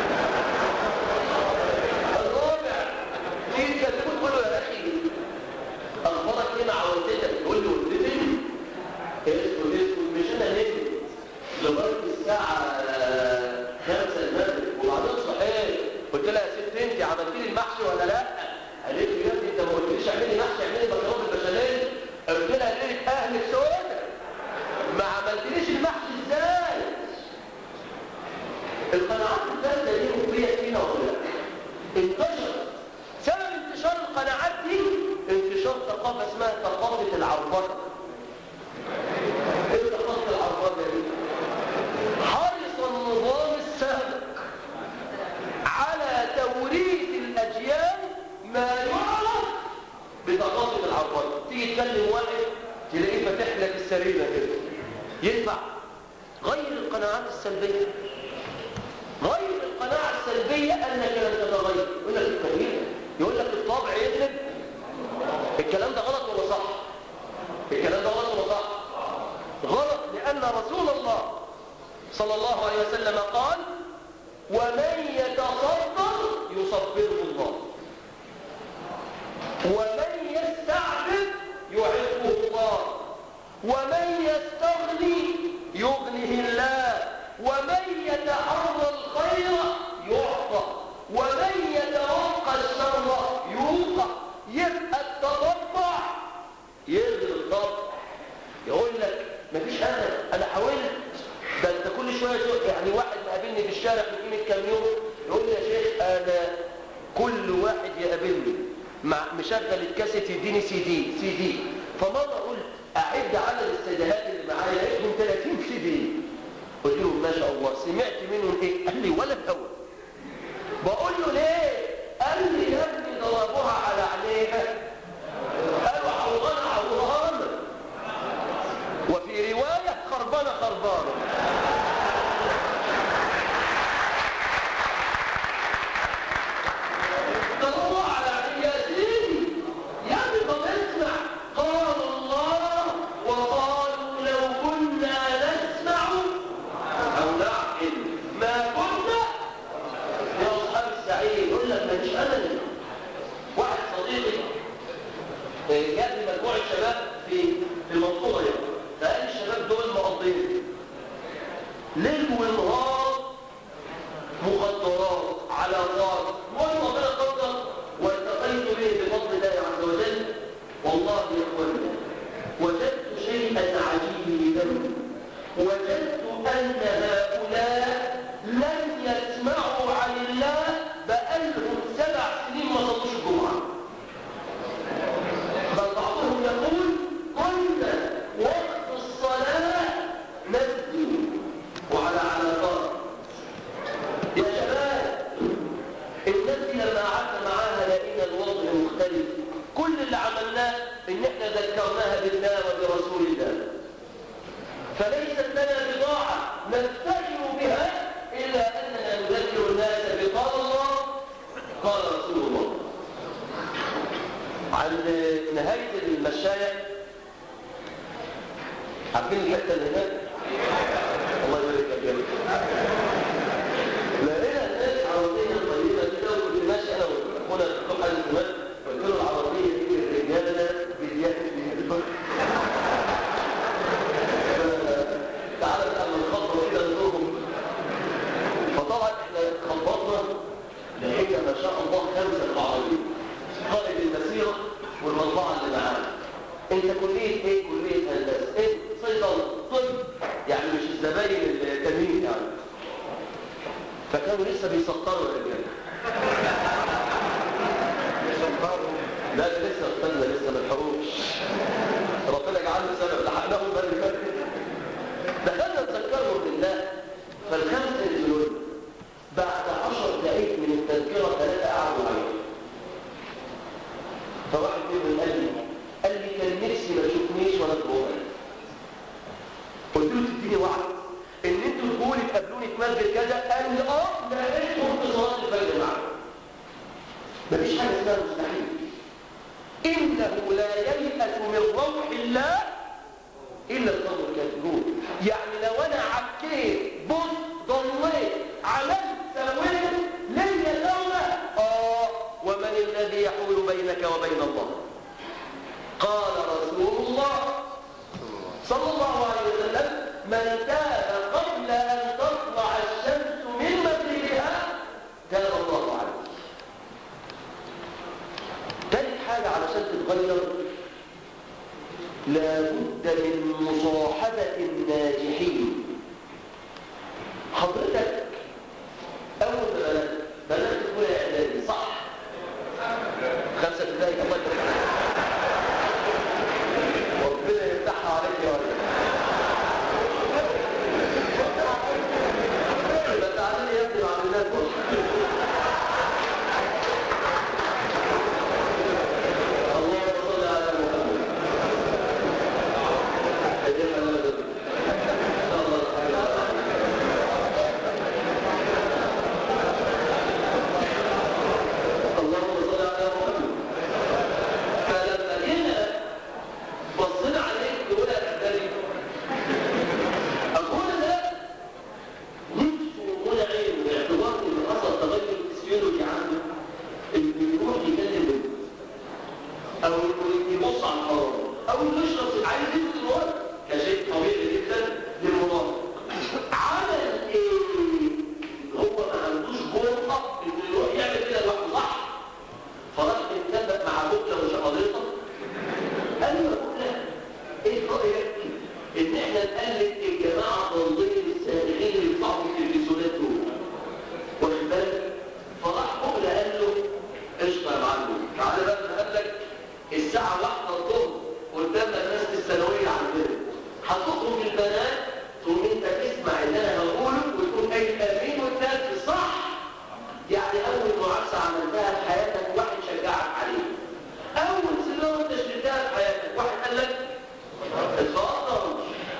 الرابع تيجي تكلمه تقول له يا اخي اخبارك ايه مع والدتك يقول له والدتي اسكت اسكت مش انا نمت لغايه الساعه 5 المغرب وبعدين صحيت قلت لها يا ست انت عملت لي المحشي ولا لا؟ قالت لي يا ابني انت ما قلتليش اعملي محشي اعملي مكرونه بالبشاميل قلت لها ليله اهلك سودة ما عملتليش المحشي ازاي؟ القناعات الثالثه دي مفيده فينا ولا لا؟ انتشرت سبب انتشار القناعات دي انتشار ثقافه اسمها ثقافه العربده ايه ثقافه العربده دي؟ حرص النظام السابق على توريث الاجيال ما يعرف بثقافه العربده تيجي تكلم واحد تلاقيه فاتح لك السريره كده ينفع غير القناعات السلبيه غير القناعة السلبية أنك لن تتغير يقول لك التغيير يقول لك الطبع يغلب الكلام ده غلط ولا صح الكلام ده غلط ولا صح غلط لأن رسول الله صلى الله عليه وسلم قال ومن يتصبر يصبره الله ومن يستعبد يعفه الله ومن يستغني يغنه الله ومن يتحرى الخير يعطى ومن يتوقى الشر يوقع يبقى يقابلني مع مشغل الكاسيت يديني سي دي سي دي فمره قلت اعد عدد السيدات اللي معايا لقيتهم 30 سي دي قلت له ما شاء الله سمعت منهم ايه قال لي ولا الهوى بقول له ليه قال لي يا ابني ضربوها على عينيها قالوا عوضانه عوضانه وفي روايه خربانه خربانه ضربوها على عينيها يا سيدي يا ابني طب اسمع قال الله وقالوا لو كنا نسمع او نعقل ما كنا يا اصحاب السعيد يقول لك مش انا واحد صديقي آه، جاب لي مجموعه شباب في في المنصوره يعني فقال لي الشباب دول مقضين ليل ونهار مخدرات على نار والله ربنا قدر والتقيت به بفضل الله عز وجل والله يا اخوانا وجدت شيئا عجيبا وجدت ان هؤلاء لم يسمعوا عن الله بقالهم سبع سنين ما صلوش الجمعه بل بعضهم يقول كنا وقت الصلاه نسجد وعلى علاقات يا شباب الناس دي لما قعدنا معاها لقينا الوضع مختلف كل اللي عملناه ان احنا ذكرناها بالله وبرسول الله فليست لنا بضاعة نفتخر بها إلا أننا نذكر الناس بقال الله قال رسول الله عند نهاية المشاية عارفين الحتة اللي هناك؟ الله يبارك لك يا رب. لقينا الناس عربية طيبة كده وكنت ماشي أنا وأخونا الدكتور حازم كمان قلت له العربية دي الرجالة بديات تعالى بقى من خطوة كده نزورهم فطبعا احنا خبطنا لقينا ما شاء الله خمسة العربية قائد المسيرة والمطبعة اللي معانا انت كلية ايه؟ كلية هندسة ايه؟ صيدلة طب يعني مش الزباين التانيين يعني فكانوا لسه بيسطروا الرجال لا ده لسه استنى لسه ما لحقوش ربنا يجعلنا سبب لحقناهم بقى اللي فات دخلنا نذكرهم بالله فالخمسه نزلوا بعد عشر دقائق من التذكره ثلاثه قعدوا عليه فواحد منهم قال لي قال لي كان نفسي ما تشوفنيش وانا في بوقي قلت له تديني وعد ان انتوا تقولوا تقابلوني في مسجد كذا قال لي اه لقيتهم في صلاه الفجر معاك مفيش حاجه اسمها مستحيل انه لا ييأس من روح الله الا القوم الكافرون يعني لو انا عكيت بص ضليت عملت سويت ليا توبه اه ومن الذي يحول بينك وبين الله قال رسول الله صلى الله عليه وسلم من تاب قبل ان تطلع الشمس من مغربها تاب الله عليه تالت حاجه علشان تتغير لابد من مصاحبة الناجحين حضرتك أول ما بلغت بلغت أولى إعدادي صح؟ خمسة ابتدائي الله يبارك ربنا يفتحها عليك يا رب يبقى تعالى لي يا ابني مع الناس اللهم صل على محمد اللهم صل على محمد فلما جينا بصينا عليك تقول يا اعدادي اقول ده نفسه منعم باعتبار ان حصل تغير فيسيولوجي عنده انه يروح يكلم بنته او انه يبص على الحراره او انه يشرب عايز ينزل الوقت كشيء طبيعي جدا للمراهق عمل ايه هو ما عندوش جرأة انه يروح يعمل كده لوحده صح فراح يتسبق مع بكره وشقاطيطه قال له بكره ايه رايك ان احنا نقلد الجماعه الضالين السائحين اللي بيطلعوا في التلفزيونات دول واخد بالك فراح بكره قال له قشطه يا معلم تعالى بقى قال لك الساعة واحدة الظهر قدامنا ناس الثانوية عندنا هتخرج البنات تقوم انت تسمع اللي انا هقوله وتقول اي امين والناس صح يعني اول معاكسة عملتها في حياتك واحد شجعك عليه اول سنة انت شلتها في حياتك واحد قال لك اتفضل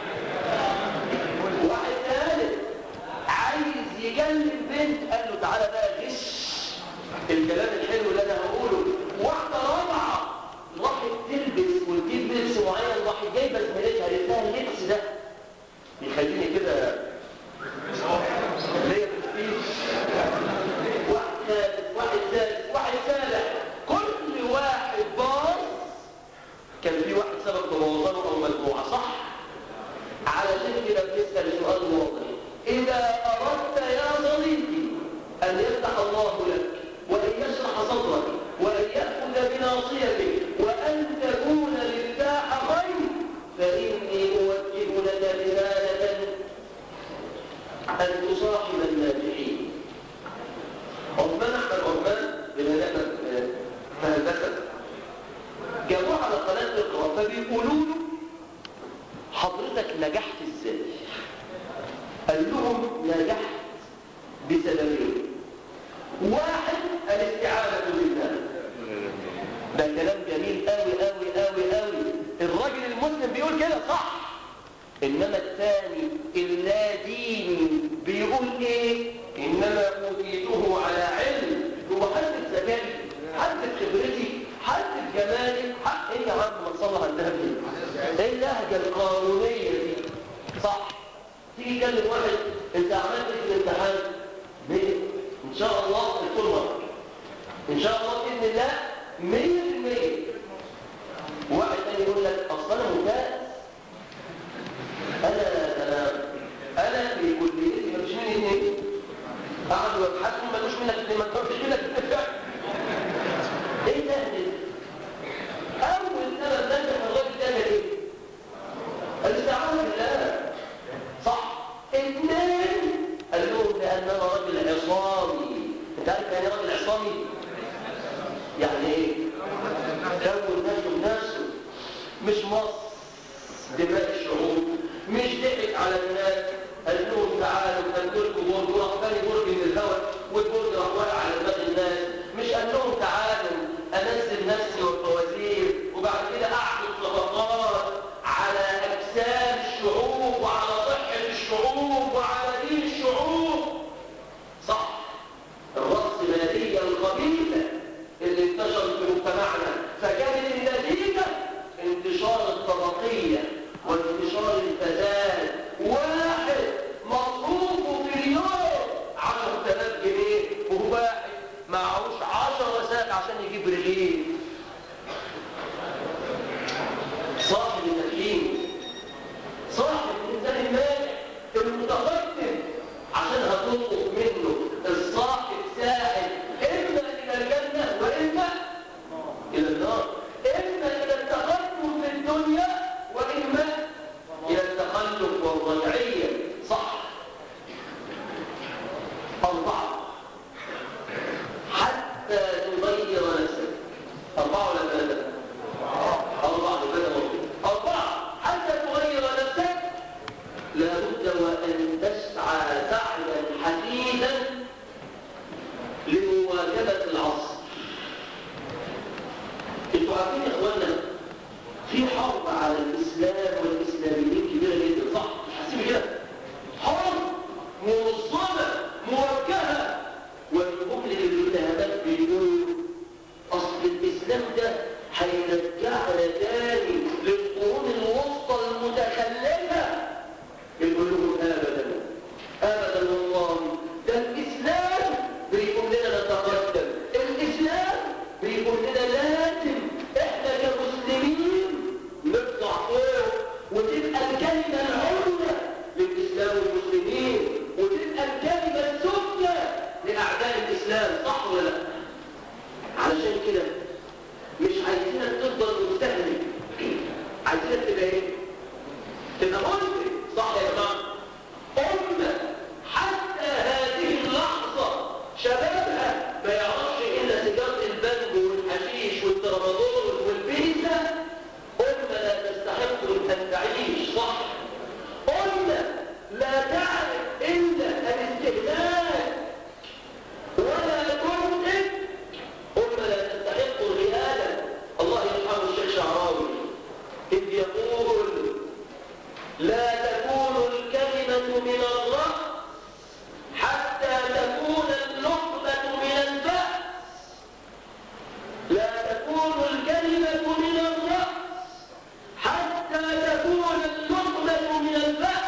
واحد ثالث عايز يكلم بنت قال له تعالى بقى غش الكلام الحلو اللي انا هقوله واحده رابعه راحت تلبس وتجيب لبس معين راحت جايبه زميلتها قالت لها اللبس ده يخليني كده ليا برستيج واحد ثالث واحد ثالث واحد سابع كل واحد باص كان في واحد سبب بوظانه او مجموعه صح علشان كده بنسال سؤال واضح اذا اردت يا صديقي ان يفتح الله لك وان يشرح صدرك وان ياخذ بناصيتك وان تكون لله خير فاني اوجه لك رساله ان تصاحب الناجحين عثمان احمد عثمان بما نعمل فهندسه جابوه على قناه اقرا فبيقولوا له حضرتك نجحت ازاي قال لهم نجحت بسببين واحد الاستعانة بالله ده كلام جميل قوي قوي قوي قوي الراجل المسلم بيقول كده صح انما الثاني اللاديني بيقول ايه انما اوتيته على علم هو حد ذكائي حد خبرتي حد جمالي حق ايه يا عم ما تصلى على النبي ايه اللهجه القانونيه دي صح تيجي تكلم واحد انت عملت ايه في الامتحان ليه ان شاء الله الكل ان شاء الله باذن الله 100% واحد تاني يقول لك اصل انا ممتاز انا انا انا في كليتي ما فيش مني اثنين قعدوا يبحثوا ما فيش منك اثنين ما فيش منك اثنين ايه ده اول سبب نجح الراجل ده ايه الاستعانه بالله صح اثنين قال لهم لان انا راجل عصامي انت عارف يعني راجل عصامي يعني ايه كون نفسه بنفسه مش مص دماء الشعوب مش ضحك على الناس قال لهم تعالوا هنقول لكم برج وراح ثاني برج من الهواء والبرج راح واقع على دماغ الناس مش قال لهم تعالوا انزل نفسي والفوازير وبعد كده اعمل صفقات على اجسام الشعوب وعلى صحه الشعوب وعلى دين الشعوب صح الرأسمالية الخبيثة اللي انتشرت في مجتمعنا فكانت النتيجة انتشار الطبقية وانتشار الفساد واحد مصروفه في اليوم 10000 جنيه وواحد معهوش 10 ساعة عشان يجيب رغيف صاحب النجيم صاحب الانسان الناجح المتقدم عشان هتطلب منه الصاحب ساعد اما الى الجنه واما الى النار اما الى التقدم في الدنيا واما الى التخلف والرجعيه صح اربعه حتى تغير نفسك اربعه ولا ثلاثه أربعة أربعة حتى تغير نفسك لابد وأن تسعى سعيا حثيثا لمواكبة العصر انتوا عارفين يا اخوانا في حرب على الاسلام والاسلاميين كبيره جدا صح مش حاسين كده حرب منظمه موجهه والمبلغ الذهبات بيقول اصل الاسلام ده هيرجعنا تاني للقرون الوسطى المتخلفه يقول لهم ابدا ابدا والله ده الاسلام بيقول لنا نتقدم الاسلام بيقول لنا لازم احنا كمسلمين نطلع فوق وتبقى الكلمه العليا للاسلام والمسلمين وتبقى الكلمه السفلى لاعداء الاسلام صح ولا لا علشان كده مش عايزينك تفضل مستهلك عايزينك تبقى ايه تبقى مسلم صح يا جماعه امه حتى هذه اللحظه شبابها ما يعرفش الا سيجاره البنج والحشيش لا تكون الكلمة من الرأس حتى تكون اللقمة من البأس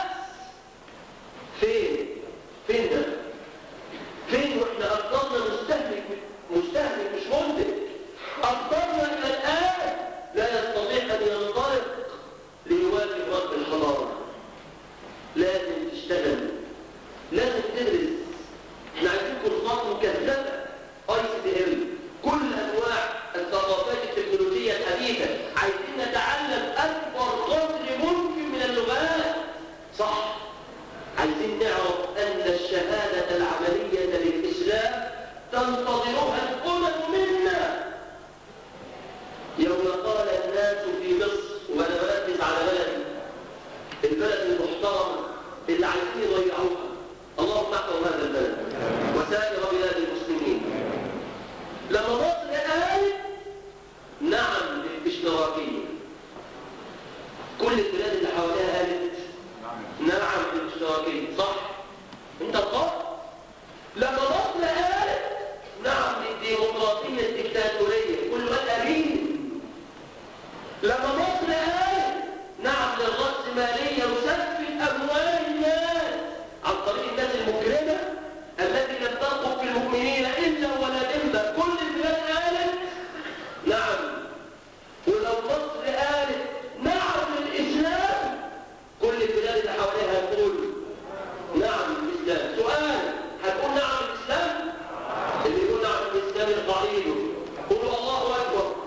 فين؟ فين ده؟ فين واحنا أفضلنا مستهلك مستهلك مش منتج أفضلنا إلى الآن لا يستطيع أن ينطلق ليواجه رب الحضارة لازم تشتغل لازم تدرس احنا عايزين كورسات مكثفة اي سي ال كل انواع الثقافات التكنولوجية الحديثة عايزين نتعلم اكبر قدر ممكن من اللغات صح عايزين نعرف ان الشهادة العملية للاسلام تنتظرها الامم منا يوم قال الناس في مصر وانا بركز على بلدي البلد المحترمة اللي عايزين يضيعوها اللهم احفظ هذا البلد وسائر بلاد المسلمين لما مصر قالت نعم للاشتراكية كل البلاد اللي حواليها قالت نعم للاشتراكية صح انت صح لما مصر قالت نعم للديمقراطية الدكتاتورية كل ما امين لما مصر قالت نعم للرأسمالية وسفك أموال الناس عن طريق الناس المجرمة التي لم ترقب في المؤمنين إلا ولا ذمة كل البلاد قالت نعم ولو مصر قالت نعم للإسلام كل البلاد اللي حواليها هتقول نعم للإسلام سؤال هتقول نعم للإسلام اللي يقول نعم للإسلام يرفع ايده قولوا الله أكبر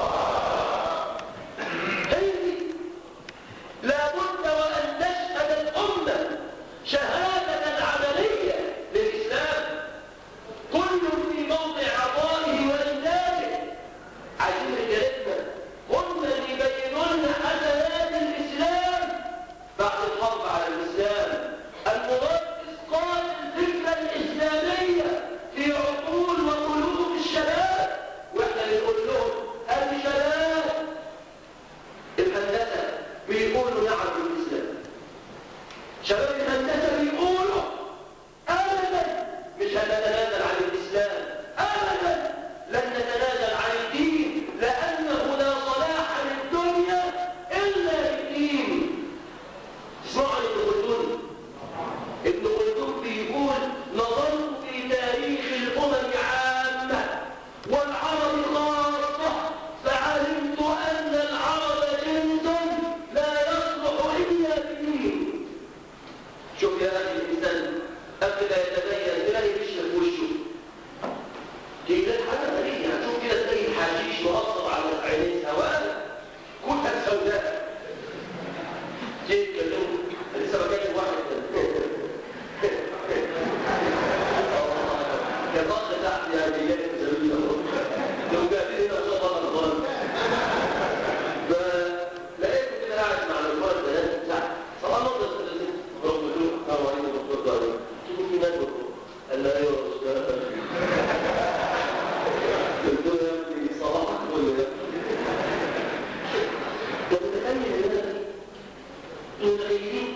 هذه لابد وأن تشهد الأمة شهادة عملية للإسلام كل في موضع عطائه وإنتاجه عايزين رجالتنا هم اللي يبينوا لنا حسنات الإسلام بعد الحرب على الإسلام المركز قال الفكرة الإسلامية في عقول وقلوب الشباب واحنا بنقول لهم الشباب الهندسة بيقولوا نعم بالإسلام شباب الهندسة بيقولوا أبدا مش هنتنازل عن الإسلام أبدا لن نتنازل عن الدين لأنه لا صلاح للدنيا إلا بالدين اسمعوا ابن خلدون ابن خلدون بيقول نظرت في تاريخ الأمم عامة والعرب خاصة فعلمت أن العرب جنس لا يصلح إلا بالدين شوف يا أخي الإنسان قبل ما يتبين تلاقي بيشرب وشه تلاقي حاجة غريبة يعني شوف كده تلاقي الحشيش مؤثر على عينين هواء كلها سوداء جيت كلمه لسه بكلم واحد يا ضغط تحت يا رجال زميل لو قاعدين هنا ان شاء الله الغلط فلقيت كده قاعد مع الولد ثلاث ساعات صراحه نظر رغم له قوانين الدكتور قال تقول في ناس قال لا ايوه يا استاذ قلت له يا ابني صباحك كله طب تخيل هنا متخيلين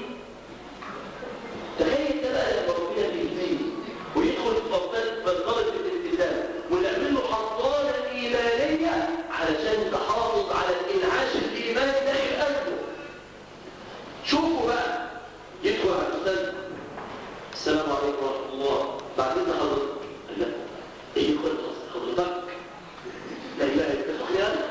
تخيل ده بقى لما ربنا بيهديه ويدخل في فوقات منطقه الالتزام ونعمل له حصانه ايمانيه علشان تحافظ على الانعاش الايماني داخل قلبه شوفوا بقى يدخل على الاستاذ السلام عليكم ورحمه الله بعد اذن حضرتك قال لا ايه يدخل حضرتك لا اله الا الله يا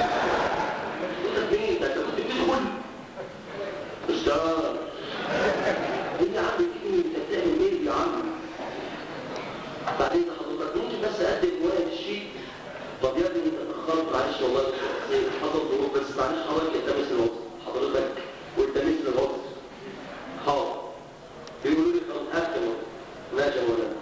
مين ده انت كنت بتدخل استاذ انت يا عم تيجي انت بتعمل ايه يا عم بعدين حضرتك ممكن بس اقدم ورقه الشيء طب يا ابني انت اتاخرت معلش والله حصل ظروف بس معلش حضرتك التمس الوقت حضرتك والتمس الوقت حاضر بيقولوا لي خلاص هات الوقت ماشي يا مولانا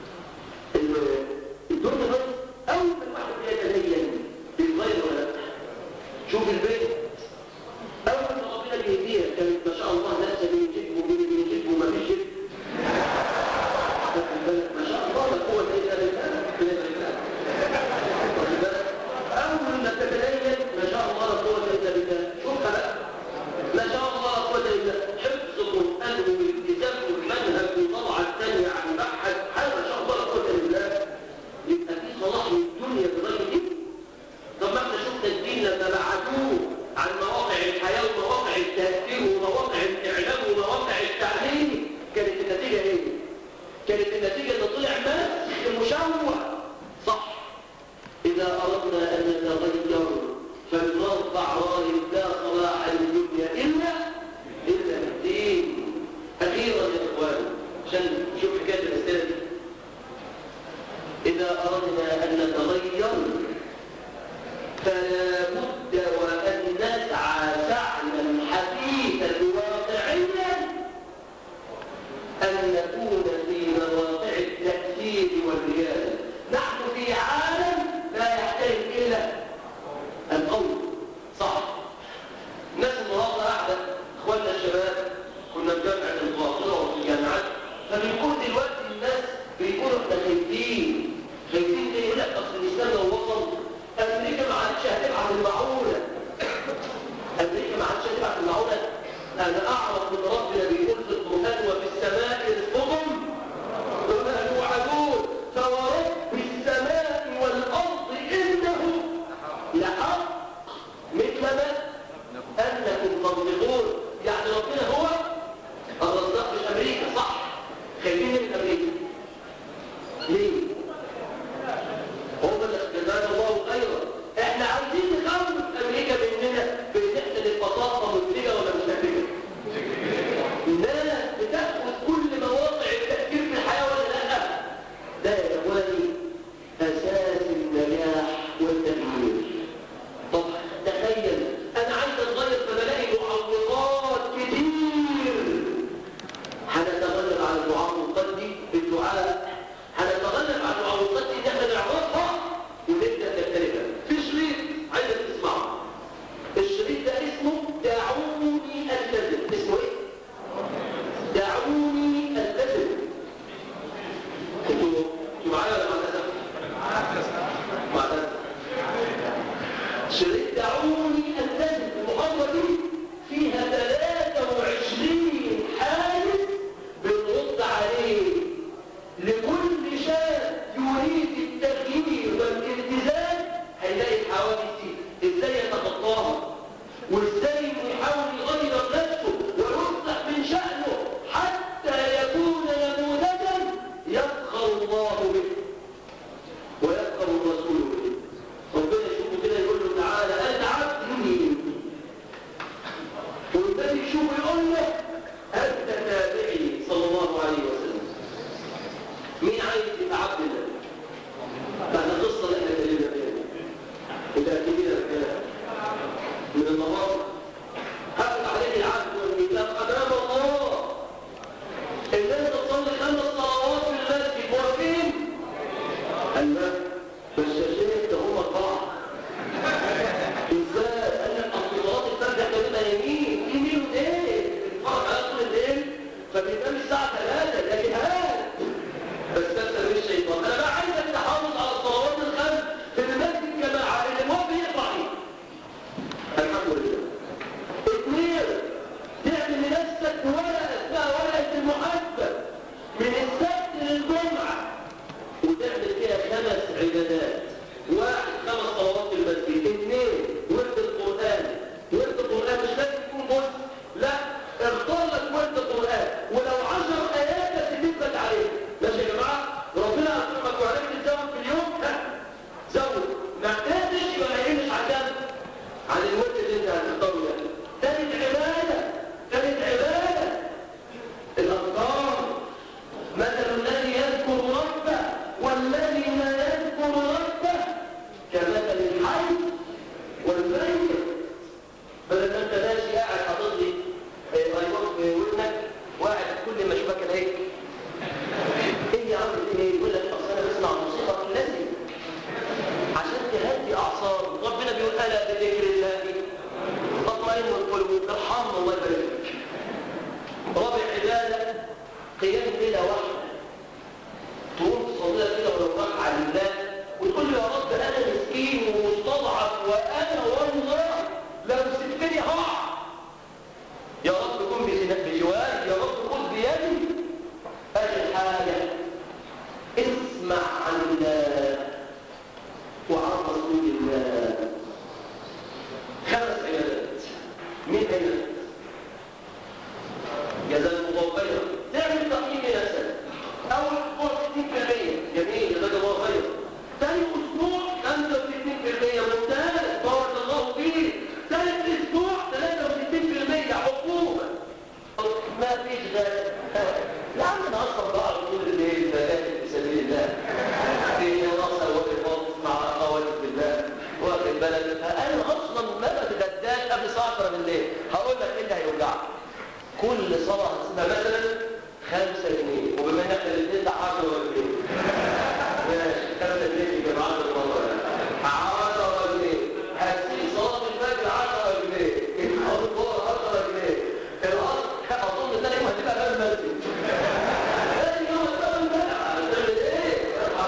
الدنيا بس اول ما الواحد يتدين بيتغير ولا لا شوف البيت اول ما ربنا بيهديها كانت ما شاء الله ناس بيجيب ومين بيجيب وما بيجيب ما شاء الله لا قوه الا بالله واخد بالك؟ اول ما تتدين ما شاء الله لا قوه الا بالله شوفها بقى ما شاء الله لا قوه الا بالله حفظ القران والالتزام والمنهج وطبعه الثانيه عن بحث حاجه ما شاء الله لا قوه الا بالله يبقى في صلاح الدنيا بغير دين فلا بد وأن نسعى سعيا حثيثا واقعيا أن نكون في مواقع التأثير والريادة نحن في عالم لا يحتاج إلا القول صح الناس النهارده قاعدة إخواننا الشباب كنا في جامعة القاهرة وفي الجامعات فبنكون دلوقتي الناس بيقولوا احنا خايفين خايفين ليه؟ يقول لك أصل الإسلام لو وصل أمريكا ما عادش هتبعت المعونة أمريكا ما عادش هتبعت المعونة أنا أعرف من ربنا بيقول في القرآن وفي السماء رزقهم وما يوعدون فورب السماء والأرض إنه لحق مثل ما أنكم تنطقون يعني ربنا هو الرزاق مش أمريكا صح خايفين من أمريكا ليه؟ هم اللي جزانا الله خيرا احنا عايزين نخوف امريكا مننا بان احنا نبقى طاقه منتجه ولا مش منتجه الناس بتاخد كل مواقع التفكير في الحياه ولا لا ده يا اخواني اساس النجاح والتغيير طب تخيل انا عايز اتغير فبلاقي معوقات كتير هنتغلب على المعوقات دي بالدعاء هنتغلب على المعوقات دي ان احنا نعرفها ونبدا نختلفها في شريط عايزك تسمعه الشريط ده اسمه دعوني التزم اسمه ايه؟ دعوني التزم انتوا انتوا معايا ولا معتزم؟ معتزم شريط دعوني التزم المحاضره دي فيها 23 حادث بنرد عليه لكل شاب يريد التغيير والالتزام هيلاقي الحوادث دي ازاي يتخطاها وازاي انه يحاول يغير نفسه ويصلح من شأنه حتى يكون نموذجا يفخر الله به ويفخر الرسول به ربنا يشوفه كده يقول له تعالى انت عبدي والنبي يشوفه يقول له انت تابعي صلى الله عليه وسلم مين عايز يبقى عبد الله بعد القصه اللي احنا اتكلمنا فيها متاكدين الكلام من النهار حفظ عليه العبد والميثاق امام الله الناس تصلي خمس صلوات في المسجد موافقين قال لا بس يا شيخ ده هم اربعه ازاي قال لك اصل صلاه الفجر احنا بنبقى يمين يمين ايه بنتفرج على طول الليل فبينام الساعه 3 ده جهاد بس ده سبيل الشيطان انا بقى عايزك تحافظ على الصلوات الخمس في المسجد جماعه اللي موافق يقطع ايه الحمد لله اثنين تعمل لنفسك ورقه اسمها ورقه المحاسبه من السبت للجمعه وتعمل فيها خمس عبادات واحد خمس صلوات في المسجد اثنين ورد القرآن ورد القرآن مش لازم يكون جزء لا اختار لك ورد القرآن ولو عشر آيات بس تثبت عليه ماشي يا جماعة ربنا أكرمك وعرفت تزود في اليوم ها زود ما قدرتش يبقى ما يقلش عن كام؟ عن الورد اللي انت هتختاره ده تالت عبادة تالت عبادة الأذكار مثل الذي يذكر ربه والذي لا يذكر ربه كمثل الحي والميت بدل ما انت ماشي قاعد حاطط لي ايوه في ودنك واحد كل ما اشوفك الاقيك ايه يا عم في ايه يقول لك اصل انا بسمع موسيقى الذي عشان تهدي اعصاب ربنا بيقول الا بذكر الله تطمئن القلوب ارحمنا الله يبارك فيك رابع عباده قيام ليله واحده تقوم تصليها كده ولو ركعه لله وتقول له يا رب انا مسكين ومستضعف وانا والله لو سبتني هقع يا رب كن بجواري يا رب خذ بيدي اخر حاجه اسمع عن الله وعن رسول الله خمس عبادات مين عبادات جزاكم الله خيرا تعمل تقييم لنفسك اول اسبوع 60% جميل جزاك الله خيرا ثاني اسبوع 65% ممتاز بارك الله واخد بالك فانا اصلا ما بتغداش قبل الساعه 10 بالليل هقول لك ايه اللي هيوجعك كل صلاه هتسيبها مثلا 5 جنيه وبما ان احنا الاثنين ده 10 جنيه ماشي 5 جنيه في جماعه الموضوع 10 جنيه هتسيب صلاه الفجر 10 جنيه الظهر 10 جنيه العصر اظن تاني يوم هتبقى باب المسجد تاني يوم هتبقى باب المسجد هتعمل ايه؟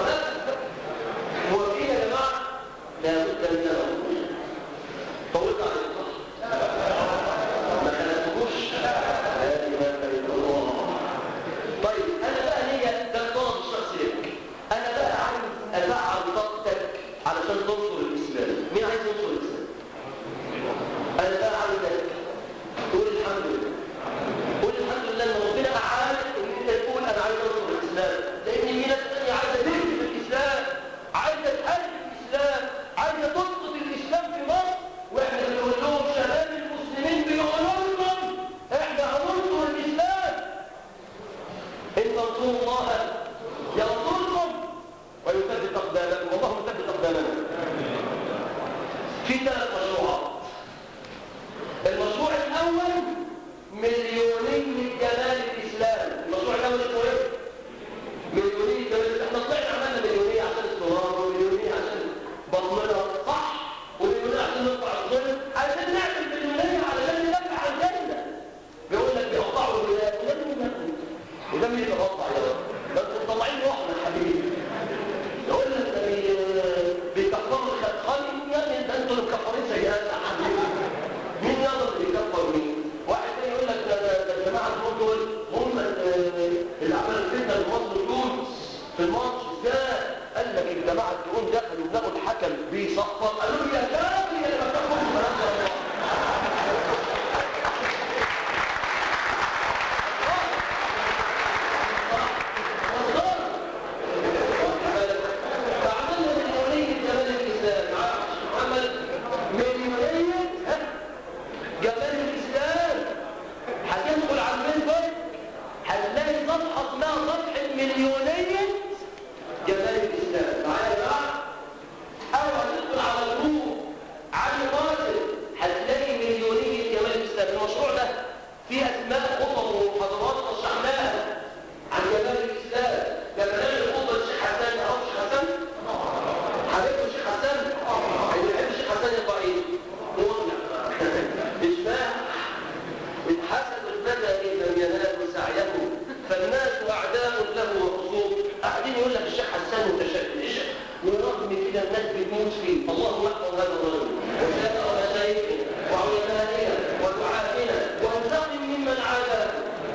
هو في يا جماعه لابد من الخروج طولت على الصح ما خلقتكوش لا اله الا الله طيب انا بقى ليا ده الطلب الشخصي لك انا بقى عايز افعل طاقتك علشان تنصر الاسلام مين عايز ينصر الاسلام انا بقى عايزك تقول الحمد لله قول الحمد لله ان ربنا اعانك ان انت تقول انا عايز انصر الاسلام لان في ناس ثانيه عايزه تهدم الاسلام عايزه تهدم الاسلام عايزه تسقط الاسلام في مصر واحنا بنقول لهم شباب المسلمين بيقولوا لكم احنا هننصر الاسلام ان تنصروا الله ينصركم ويثبت اقدامكم والله مثبت اقدامنا في ثلاث مشروعات المشروع الاول مليونية جمال الاسلام المشروع الاول اسمه ايه مليونية جمال الاسلام احنا طلعنا عملنا مليونية عشان الصغار ومليونية عشان بطننا صح ومليونية عشان نطلع الظلم عشان نعمل مليونية علشان ندافع عن الجنة بيقول لك بيقطعوا الولاد وده مين ياكل وده مين يتقطع يا رب ده انتوا مطلعين واحنا يا حبيبي يقول لك ده بي- بيكفروا الخلق يا ابني ده انتوا اللي مكفرين سيئات يا حبيبي مين يقدر يكفر مين واحد تاني يقول لك ده ده- ده الجماعه دول دول هم ال- اللي عملوا الفتنه لمصر تونس في الماتش ازاي قال لك الجماعه التون دخلوا لقوا الحكم بيصفر قالوا له يا كافي يا اللي ما بتاخدش كلام الله فعملنا مليونية جمال الإسلام عمل مليونية ها؟ جمال الإسلام هتدخل على المنبر هتلاقي صفحة اسمها صفحة مليونية جمال الإسلام معايا يا جماعة؟ أو هتدخل على الجروب علي قاسم هتلاقي مليونية جمال الإسلام المشروع ده فيه أسماء خطب ومحاضرات رشحناها عن جمال الإسلام لما نعمل خطبة الشيخ حسن أو الشيخ حسن حبيبه الشيخ حسن اللي يحب الشيخ حسن يبقى ايه؟ مولع إجماع الحسن ابتدى إن لم ينال سعيه فالناس أعداء له وخصوم قاعدين يقول لك الشيخ حسان متشكل ورغم كده الناس بتموت فيه اللهم احفظ هذا الرجل وسائر مشايخنا وعلمائنا ودعاتنا وانتقم ممن عاداه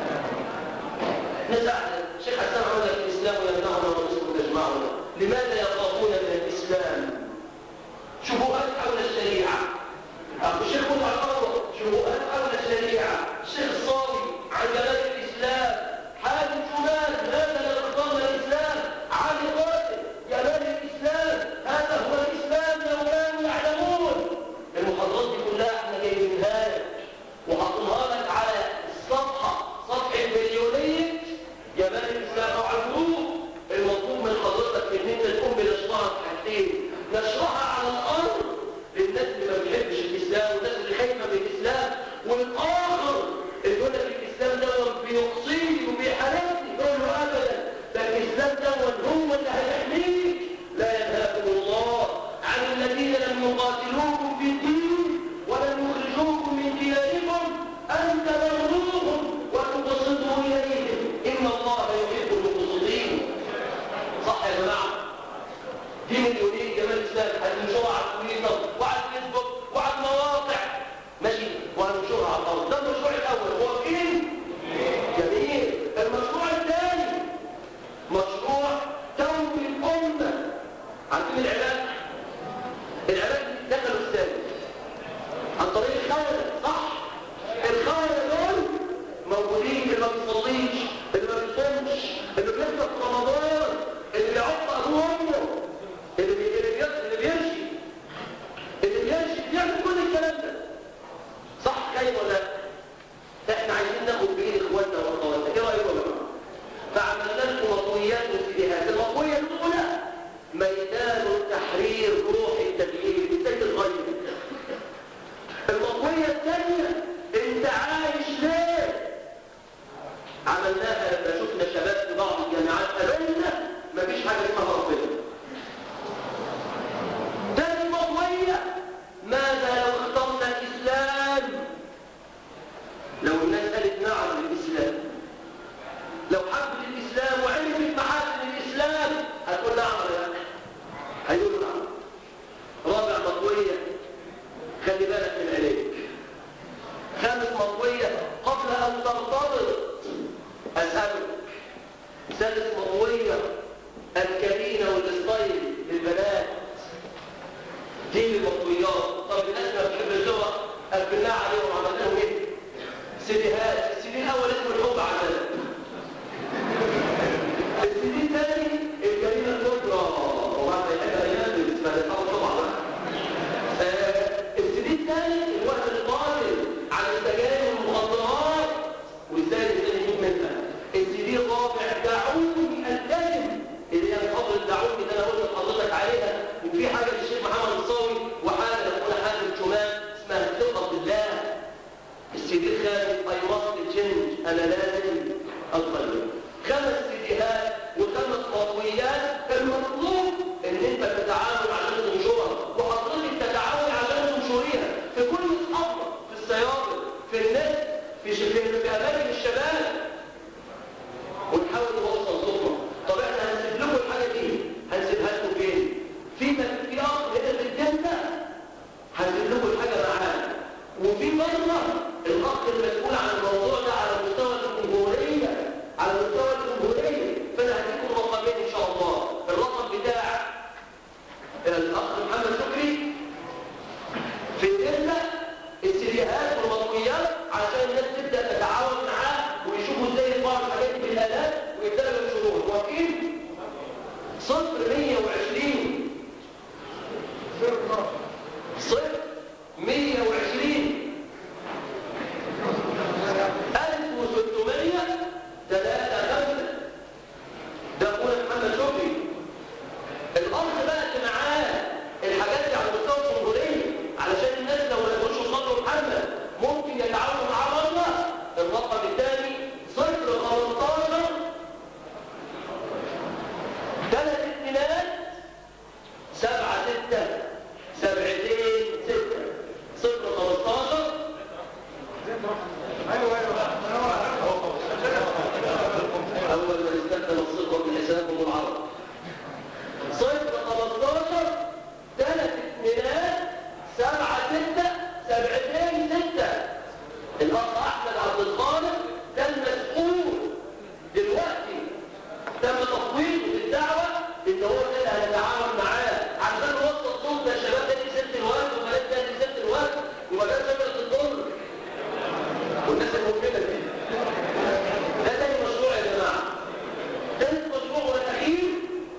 نسأل الشيخ حسان عمل الإسلام يمنعنا ونصر تجمعنا لماذا يخافون من الإسلام شبهات حول الشريعة أخو الشيخ مطلع الأرض شبهات حول الشريعة الشيخ الصاوي عن جلال الإسلام حاكم شمال ماذا لا تقام الإسلام علي قاتل جلال الإسلام هذا هو الإسلام لو كانوا يعلمون المحاضرات دي كلها احنا جايبينها لك وحاطينها لك على الصفحة صفحة مليونية جمال الإسلام أو على الجروب المطلوب من حضرتك إن أنت تقوم بنشرها في حاجتين نشرها على الأرض للناس اللي ما بتحبش الإسلام والناس اللي خايفة من الإسلام والآخر اللي يقول لك الإسلام ده بيقصيني وبيحاربني يقول له أبدا ده الإسلام ده هو اللي هيحميك لا ينهاكم الله عن الذين لم يقاتلوكم في الدين ولم يخرجوكم من دياركم أن تبروهم وتقسطوا إليهم إن الله يحب المقسطين صح يا جماعة دي مليونين جمال الإسلام هننشرها على تويتر وعلى الفيسبوك وعلى المواقع ماشي وهننشرها على الأرض ده المشروع الأول هو فين؟ جميل المشروع الثاني مشروع توبي الأمة عارفين العلاج؟ العلاج دخلوا الثاني عن طريق الخولة صح؟ الخولة دول موجودين اللي ما بيصليش اللي ما بيصومش اللي بيفطر في رمضان اللي بيعق ابوه وامه اللي بي... اللي, بي... اللي بيمشي اللي بيمشي بيعمل كل الكلام ده صح كاين ولا لا؟ احنا عايزين ناخد بايد اخواتنا واخواتنا ايه رايكم يا جماعه؟ فعملنا لكم مطويات وفيديوهات المطويه الاولى ميدان التحرير روح التغيير ازاي تتغير خلي بالك من عينيك خامس مطوية قبل أن ترتبط أسألك سادس مطوية الكابينة والستايل للبنات دي المطويات طب الناس ما بتحب اللغة قبلناها عليهم وعملنا لهم ايه؟ سيديهات السيدي الأول اسمه الحب عزلة السيدي الثاني الجريمة الكبرى وبعد ما يحب ينفذ فالحب طبعا آه، السيدي الثاني الوقت القاتل عن السجاير والمخدرات وازاي الانسان يموت منها السيدي الرابع دعوني التزم اللي هي محاضره دعوني اللي انا قلت لحضرتك عليها وفي حاجه للشيخ محمد الصاوي وحاجه لاخونا حازم شمال اسمها الثقه بالله السيدي الخامس اي ماست تشينج انا لازم اتغير خمس سيديهات وخمس مطويات المطلوب ان انت تتعامل عشان تنشرها وحضرتك تتعامل عشان تنشريها في كل اصحابك في السيارة في النت في ش- في في اماكن الشباب ونحاول نوصل صوتنا طب احنا هنسيب لكم الحاجه دي هنسيبها لكم فين في م- في اخ هنا في الجنه هنسيب لكم الحاجه معاه وفي بره الاخ المسؤول عن الموضوع ده على مستوى الجمهوريه على مستوى الجمهوريه فانا هديكم رقمين ان شاء الله الرقم بتاع الاخ محمد شكري في الجنه السيديهات والمطويات عشان الناس تبدا تتعاون معاه ويشوفوا ازاي يطبعوا الحاجات دي بالالات ويبداوا ينشروها وكيل صفر 120 صفر 120 1600 ثلاثة خمسة ده أخونا محمد شكري الأخ بقى اللي معاه الحاجات دي على مستوى الجمهورية علشان الناس لو ما يقولش صلوا محمد ممكن يتعاونوا معاه بره الرقم الثاني صفر 15 ثلاث اثنينات سبعة ستة سبعتين ستة صفر 15 أول من استخدم الصفر من حسابهم العرب صفر 15 ثلاث اثنينات سبعة ستة سبعتين ستة الأخ أحمد عبد الخالق ده المسؤول دلوقتي تم تفويضه للدعوة إن هو ده اللي هنتعاون معاه عشان نوصل صوت ده شباب ده ست الوقت وبنات ده ست الوقت وما ده شجرة الضر والناس المؤمنة دي ده تاني مشروع يا جماعة تالت مشروع والأخير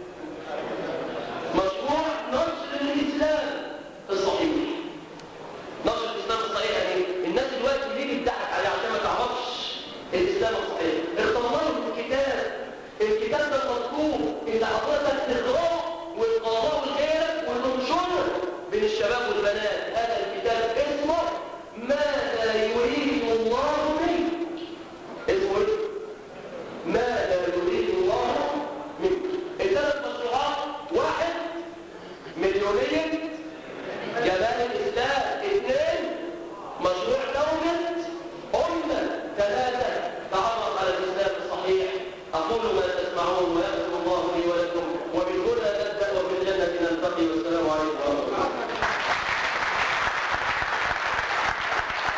مشروع نشر الإسلام الصحيح نشر الإسلام الصحيح يعني الناس دلوقتي ليه بتضحك عليه عشان ما تعرفش الإسلام الصحيح اختبروا الكتاب الكتاب ده مطلوب إن حضرتك تقراه وتقراه لغيرك وتنشره بين الشباب والبنات هذا الكتاب اسمه ماذا يريد الله منك اسمه ايه؟ ماذا يريد الله منك الثلاث مشروعات واحد مليونية جمال الإسلام اثنين مشروع دولة أمة ثلاثة تعرف على الإسلام الصحيح أقول ما تسمعون ويغفر الله لي ولكم وبالهدى نبدأ وبالجنة نلتقي والسلام عليكم ورحمة الله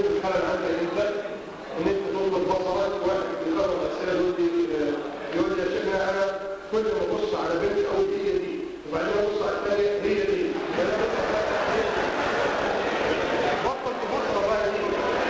يكون الخلل عندك انت ان انت تطلب بصرات واحد بيقرر الاسئله يقول لي يقول لي يا شيخنا انا كل ما ابص على بنت اقول هي دي وبعدين ابص على الثانيه هي دي بطل تبص بقى دي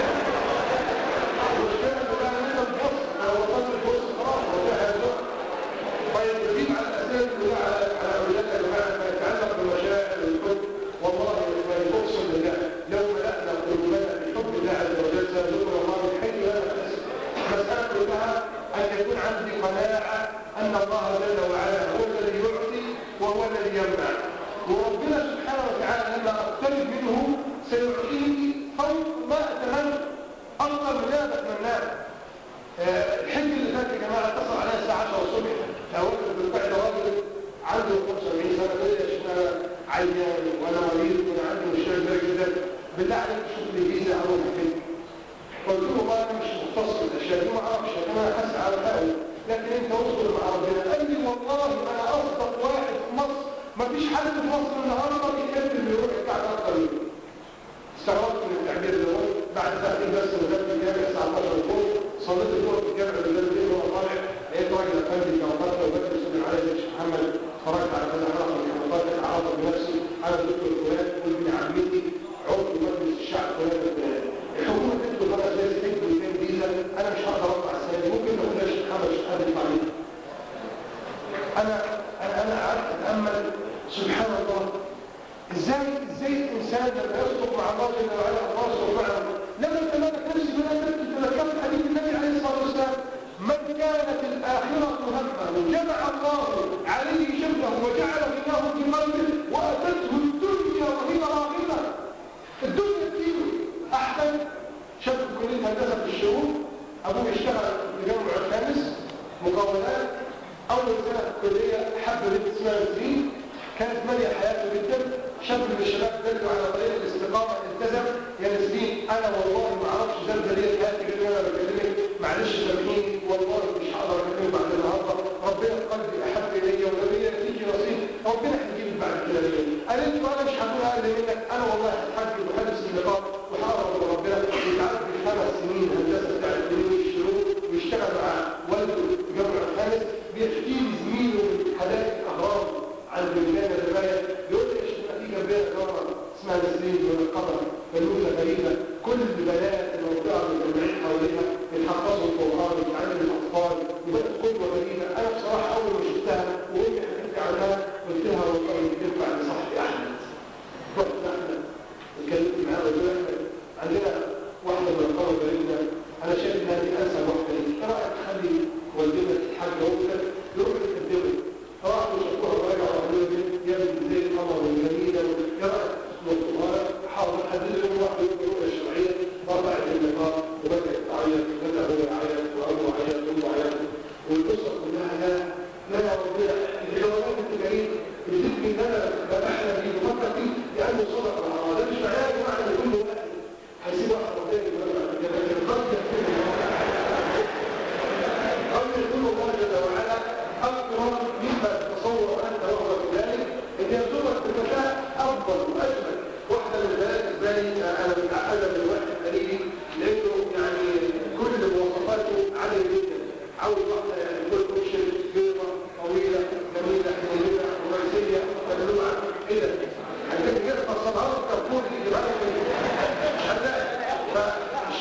المشكله كلها ان انت تبص لو وصلت تبص خلاص وانتهى الوقت طيب نجيب على الاسئله كلها على على اولادنا بمعنى ما يتعلق بالمشاعر والحب والله ما يقسم بالله لو ملأنا قلوبنا بحب الله عز وجل سيرزقنا الله من حيث لا نحتسب المساله كلها ان يكون عندي قناعه ان الله جل وعلا هو الذي يعطي وهو الذي يمنع وربنا سبحانه وتعالى لما اقترب منه سيعطيني فوق ما اتمنى افضل من لا اتمناه آه، الحج اللي فات يا جماعه اتصل عليا الساعه 10 الصبح اول بالقاعده راجل عنده 75 سنه قال لي يا شيخ انا عيان وانا مريض وانا عندي مشكله كبيره جدا بالله عليك شوف لي فيزا اروح الحج قلت له والله انا مش مختص بالاشياء دي ما اعرفش لكن انا هسعى واحاول لكن انت اصبر مع ربنا قال لي والله انا اصدق واحد في مصر ما فيش حد في مصر النهارده بيكلم يروح الكعبه اكتر مني استغربت من التعبير ده بعد ساعتين بس نزلت الجامع الساعه 12 الظهر صليت الظهر في الجامع اللي نزلت فيه وهو طالع لقيت راجل افندي كان فتره وبكر سيدنا علي بن محمد اتفرجت على كذا حلقه من حلقات العرض بنفسي انا دكتور فلان وابن عمتي عضو مجلس الشعب فلان الفلاني الحكومه تدخل بقى زي تكتب 200 فيزا انا مش هقدر اطلع السنه دي ممكن ما اقولهاش محمد مش قادر يطلع منها انا انا انا قعدت اتامل سبحان الله ازاي ازاي الانسان لما يصدق مع الله جل وعلا الله سبحانه لما تملك نفسي من ان تذكرت حديث النبي عليه الصلاه والسلام من كانت الاخره همه جمع الله عليه شمله وجعل غناه في قلبه واتته الدنيا وهي راغبه الدنيا تجيبه احسن شاب كليه هندسه في الشروق ابوه يشتغل في الجامع الخامس مقاولات اول سنه في الكليه حب بنت اسمها نسرين كانت ماليه حياته جدا شاب من الشباب دلوا على طريق الاستقامه التزم يا نسرين انا والله ما اعرفش زلزال لي حياتي غير وانا بكلمك معلش سامحيني والله مش هقدر اكلمك بعد النهارده ربنا في قلبي احب الي ولما تيجي نصيب ربنا هيجيبك بعد كده ليه قالت له انا مش هكون اقل منك انا والله هتحجب وهلبس النقاب وهقرب لربنا يتعرف خمس سنين هندسه بتاعت الدنيا والشروق ويشتغل مع والده في الجامع الخامس بيحكي لي زميله من حدائق الاهرام عند ميدان الرماية يقول لي ايش في جنبنا جارة اسمها نسرين من القمر فلوسة غريبة كل بنات المنطقة مجمعين حواليها بيتحفظوا القرآن ويتعلم الأطفال وبقت قدوة غريبة أنا بصراحة أول ما شفتها وأمي حكيت عنها قلت لها والله تنفع لصاحبي أحمد رحت أحمد اتكلمت معاه قلت له أحمد عندنا واحدة من القمر غريبة أنا شايف إنها دي أنسب واحدة ليك إيه رأيك تخلي والدتك تتحجى وأختك يروح يتقدمك راحوا شافوها وراجعوا قالوا لي يا ابن زي القمر والجميله يا رايك نطقها حاضر حدد لهم واحد يوم الرؤيه الشرعيه رفعت النقاب وبدات تعيط بدا هو يعيط وابوه عيط وامه عيط والقصه كلها لا لا يا ربنا الجوابات التجاريه بتدري ان انا بحلم بيه وبفكر فيه لانه صدق مع الله ده مش معناه يا جماعه ان كله هيسيب واحد ربنا يبقى لكن قد يكون قد يكون الله جل وعلا أكبر مما تتصور أنت وهو ذلك إن يرزقك بفتاة أفضل وأجمل واحدة من البنات بالي أنا متعقدة من الوقت القليل لأنه يعني كل مواصفاته عالية جدا عاوز واحدة يعني كل كوشن بيضة طويلة جميلة حنينة رومانسية مدلوعة كده يعني كده كده فالصدارات الكربون دي اللي بعد مش هتلاقي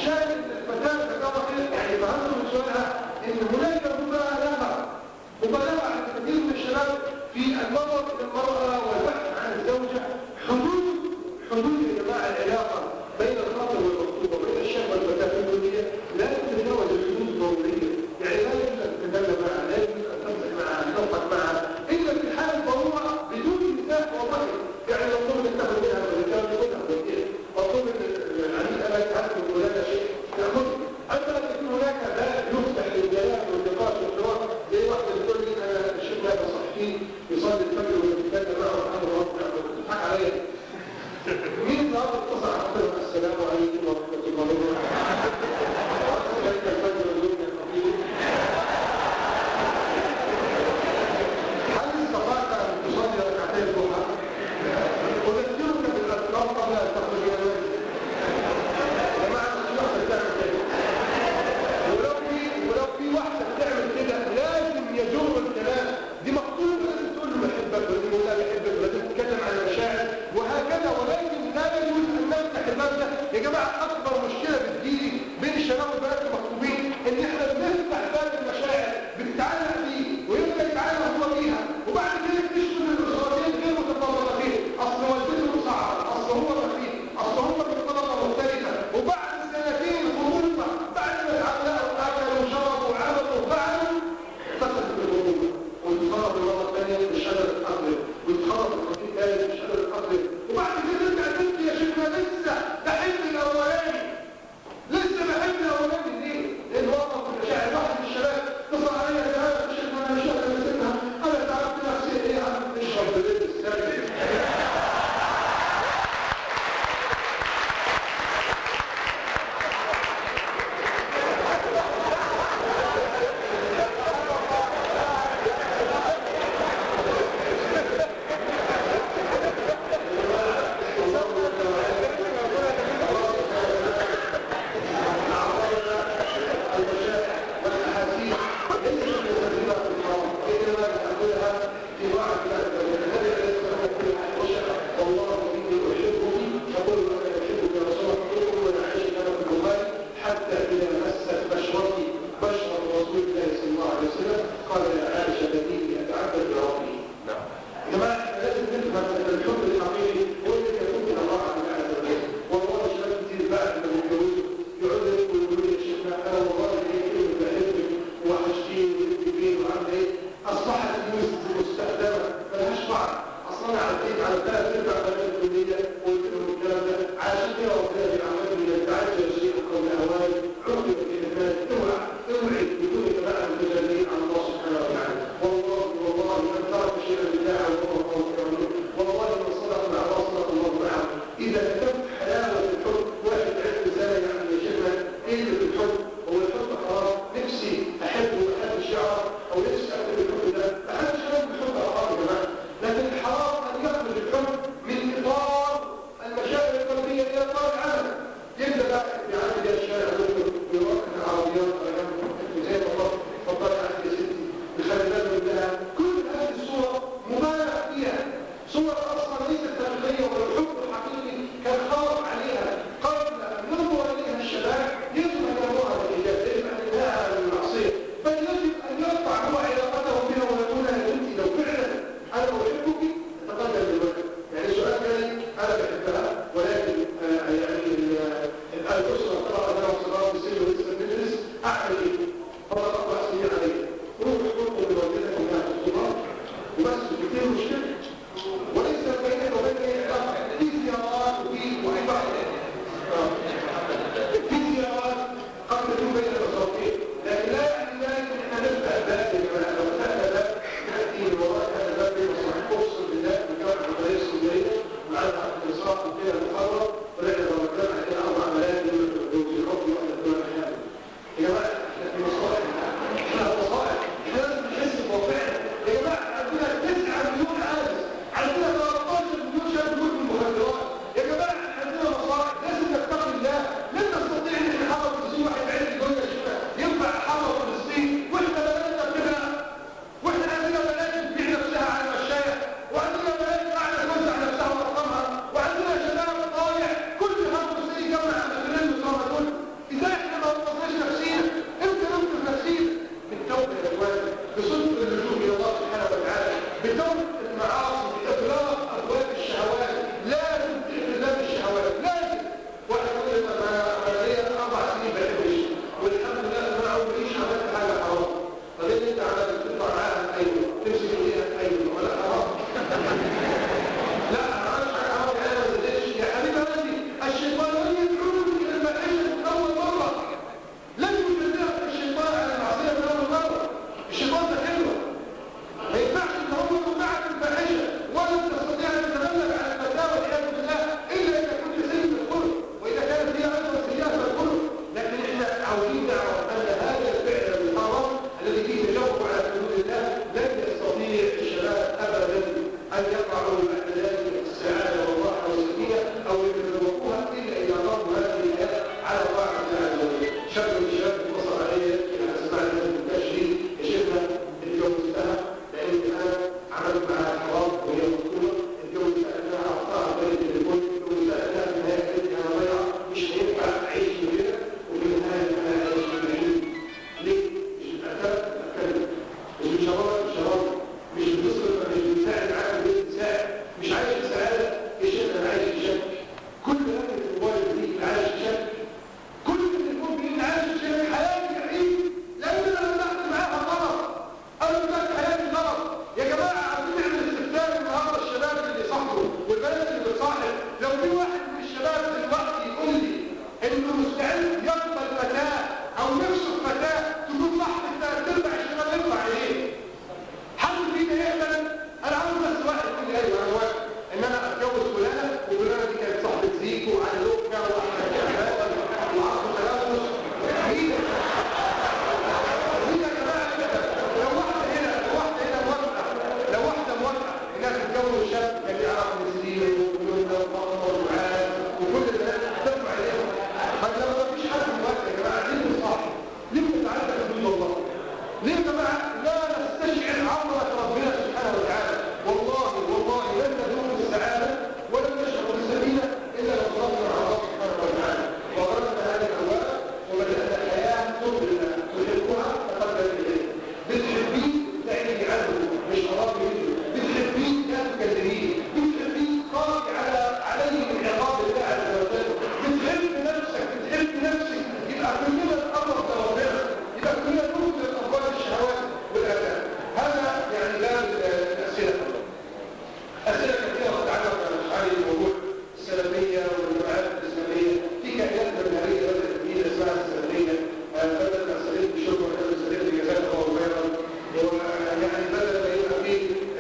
يقبل فتاه او نفسه في فتاه تكون واحده ثلاث ارباع الشباب يطلع ايه؟ حد فينا يقبل انا عاوز بس واحد يقول لي ايوه انا واحد ان انا اتجوز فلانه وفلانه دي كانت صاحبه زيكو وعلى لوكا واحمد شغال وعبد تلفظ مين مين يا جماعه كده لو واحده هنا لو واحده هنا موافقه لو واحده موافقه انها تتجوز شاب كان يعرف مسلم وكلنا ومقمر وعاد وكل الناس هتدفع عليهم طب لو ما فيش حد موافق يا جماعه ليه نصاحب؟ ليه نتعدى حدود الله؟ ليه يا جماعه لا نستشعر عظمه ربنا سبحانه وتعالى والله والله لن ندوم بالسعاده ولن نشعر بالسكينه الا لو صبرنا على الله سبحانه وتعالى وغرسنا هذه الابواب وبدانا الحياه تبرنا تحبها تقبل اليه بتحبيه تعيني عنه مش خلاص منه بتحبيه لا تكلميه بتحبيه خاف على عليه من عقاب الله عز وجل بتحب نفسك بتحب نفسك يبقى كلنا الامر ربنا يبقى كلنا نوصل ابواب الشهوات والاداب هذا يعني باب الاسئله اسئله كثيره تتعلق باشعار الموضوع السلفيه والجماعات الاسلاميه في كائنات منهجيه بدات جديده اسمها السلفيه بدات تستفيد بالشكر وكانت تستفيد بجزاك الله خيرا ويعني بدل ما يبقى في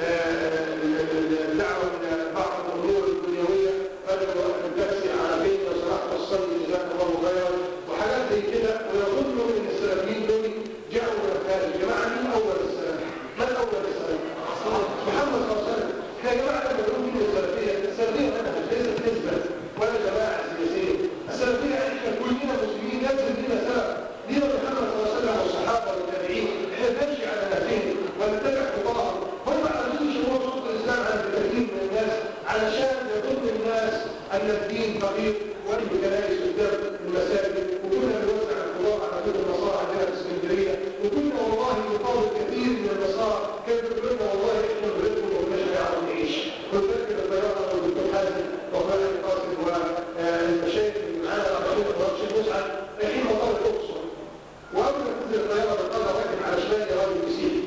الدعوه الى بعض الامور الدنيويه بدل ما وقت التاكسي على بيت لو سمحت وصلني جزاك الله خيرا وحاجات زي كده ويظن ان السلفيين دول جاءوا من الخارج يا جماعه مين اول السلف؟ من اول السلف؟ محمد صلى الله عليه وسلم احنا يا جماعه لما بنقول كلمه سلفيه السلفيه منهج ليست نسبه ولا جماعه سياسيه السلفيه احنا كلنا مسلمين لازم لنا سلف دين محمد صلى الله عليه وسلم والصحابه والتابعين احنا نمشي على نهجهم ونتبع خطاهم هم عايزين يشوفوا صوت الاسلام عند كثير من الناس علشان يظن الناس ان الدين فقير وان كنائس قدام المساجد وكنا بنوزع الخضار على كل النصارى عندنا في اسكندريه وكنا والله نقابل كثير من النصارى كانوا يقولوا لنا والله احنا بنركب ومش هنعرف نعيش كنت بركب الطياره والدكتور حازم وفاء القاسم والمشايخ اللي معانا الرئيس الرئيس مسعد رايحين مطار الاقصر وقبل ما تنزل الطياره بتطلع راكب على شمال راجل مسيحي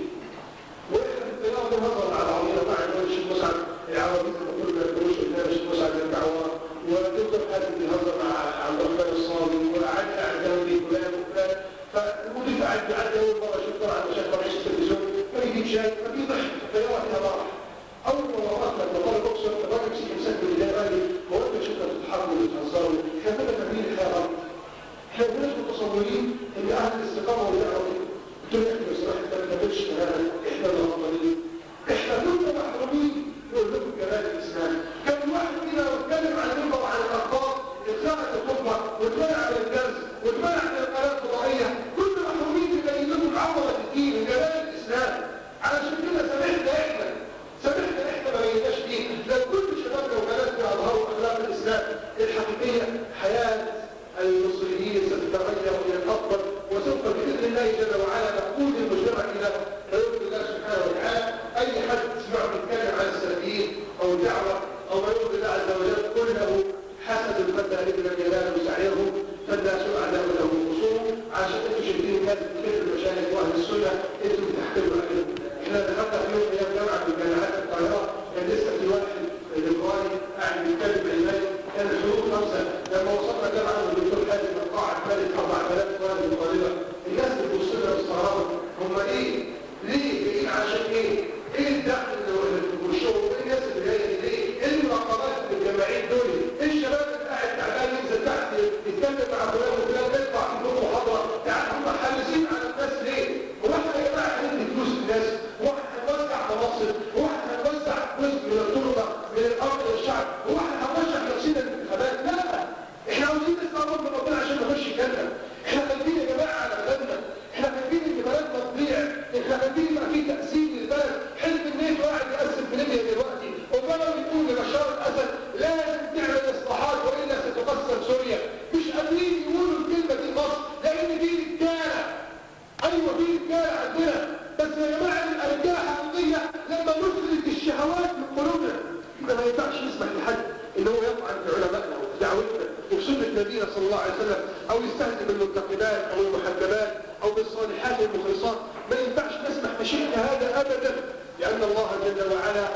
واحنا في الطياره بنهزر على العربيه مع الشيخ مسعد العربيه بتقول ما يقولوش قدام الشيخ مسعد يرجع ورا والدكتور حازم بيهزر مع عبد الرحمن الصاوي وقعد قاعد جنبي فلان وفلان فالمدير قاعد بيعدي اول مره شوف طبعا شاف رئيس التلفزيون ما يجيب شاي ففي ضحك الطياره فيها راح اول ما وقفنا في مطار الاقصر الراجل مسك مسك بالله قال لي هو انت شفنا بتتحركوا وبتهزروا احنا كنا فاهمين الحياه احنا كناش متصورين ان اهل الاستقامه والدعوه قلت له احنا بصراحه انت ما تعملش كلام احنا اللي غلطانين احنا كنا محرومين نقول لكم جمال الاسلام كان الواحد فينا يتكلم عن المنبر وعن الاخبار اتخذت الخطبه واتمنع من الدرس واتمنع من القناه الفضائيه كنا محرومين نبين لكم عظمه الدين وجمال الاسلام علشان كده سامحنا احنا سامحنا احنا ما بيناش دين لو كل شبابنا وبناتنا اظهروا اخلاق الاسلام الحقيقيه حياه المصريين ستتغير الى الافضل وسوف باذن الله جل وعلا نقود المجتمع الى حدود الله سبحانه وتعالى اي حد تسمعه بيتكلم عن السلفيين او دعوه او ما يرضي الله عز وجل قل له حسد الفتى ابن الجلال وسعيرهم فالناس اعداء له الخصوم عشان انتم شايفين الناس بتحب المشايخ واهل السنه انتم بتحترموا عليهم احنا دخلنا في يوم من ايام جامعه من جامعات القاهره كان لسه في واحد الاخواني قاعد بيتكلم بالعلاج كان الحروف خمسه لما وصلنا جامعه والدكتور حازم القاعه ثالث 4000 طالب وطالبه الناس بتبص لنا باستغراب هم ايه؟ ليه؟ جايين عشان ايه؟ ايه الدخل والشغل؟ ايه الناس اللي جايه دي ليه؟ ايه المراقبات الجماعيين دول؟ ايه الشباب اللي قاعد تعبان ينزل تحت يتكلم مع فلان وفلان يطلع في دور محاضره يعني هم حارسين على الناس ليه؟ هو احنا يا جماعه هندي فلوس للناس؟ هو احنا هنوزع مناصب؟ هو احنا هنوزع جزء من التربه من الارض للشعب؟ هو احنا هنرشح نفسنا للانتخابات؟ لا احنا عاوزين نسمع رب ربنا عشان نخش الجنه احنا خايفين يا جماعه على بلدنا احنا خايفين ان بلدنا تضيع احنا خايفين يبقى في تقسيم للبلد حزب النيل قاعد يقسم في ليبيا دلوقتي وبداوا يقول لبشار الاسد لازم تعمل اصلاحات والا ستقسم سوريا مش قادرين يقولوا الكلمه دي مصر لان دي رجاله ايوه في رجاله عندنا بس يا جماعه الرجاله حقيقيه لما نفلت الشهوات من قلوبنا يبقى ما ينفعش نسمح لحد ان هو يطعن في علمائنا وفي دعوتنا وفي سنه نبينا صلى الله عليه وسلم او يستهزئ بالمنتقدات او المحجبات او بالصالحات والمخلصات ما ينفعش نسمح بشيء هذا ابدا لان الله جل وعلا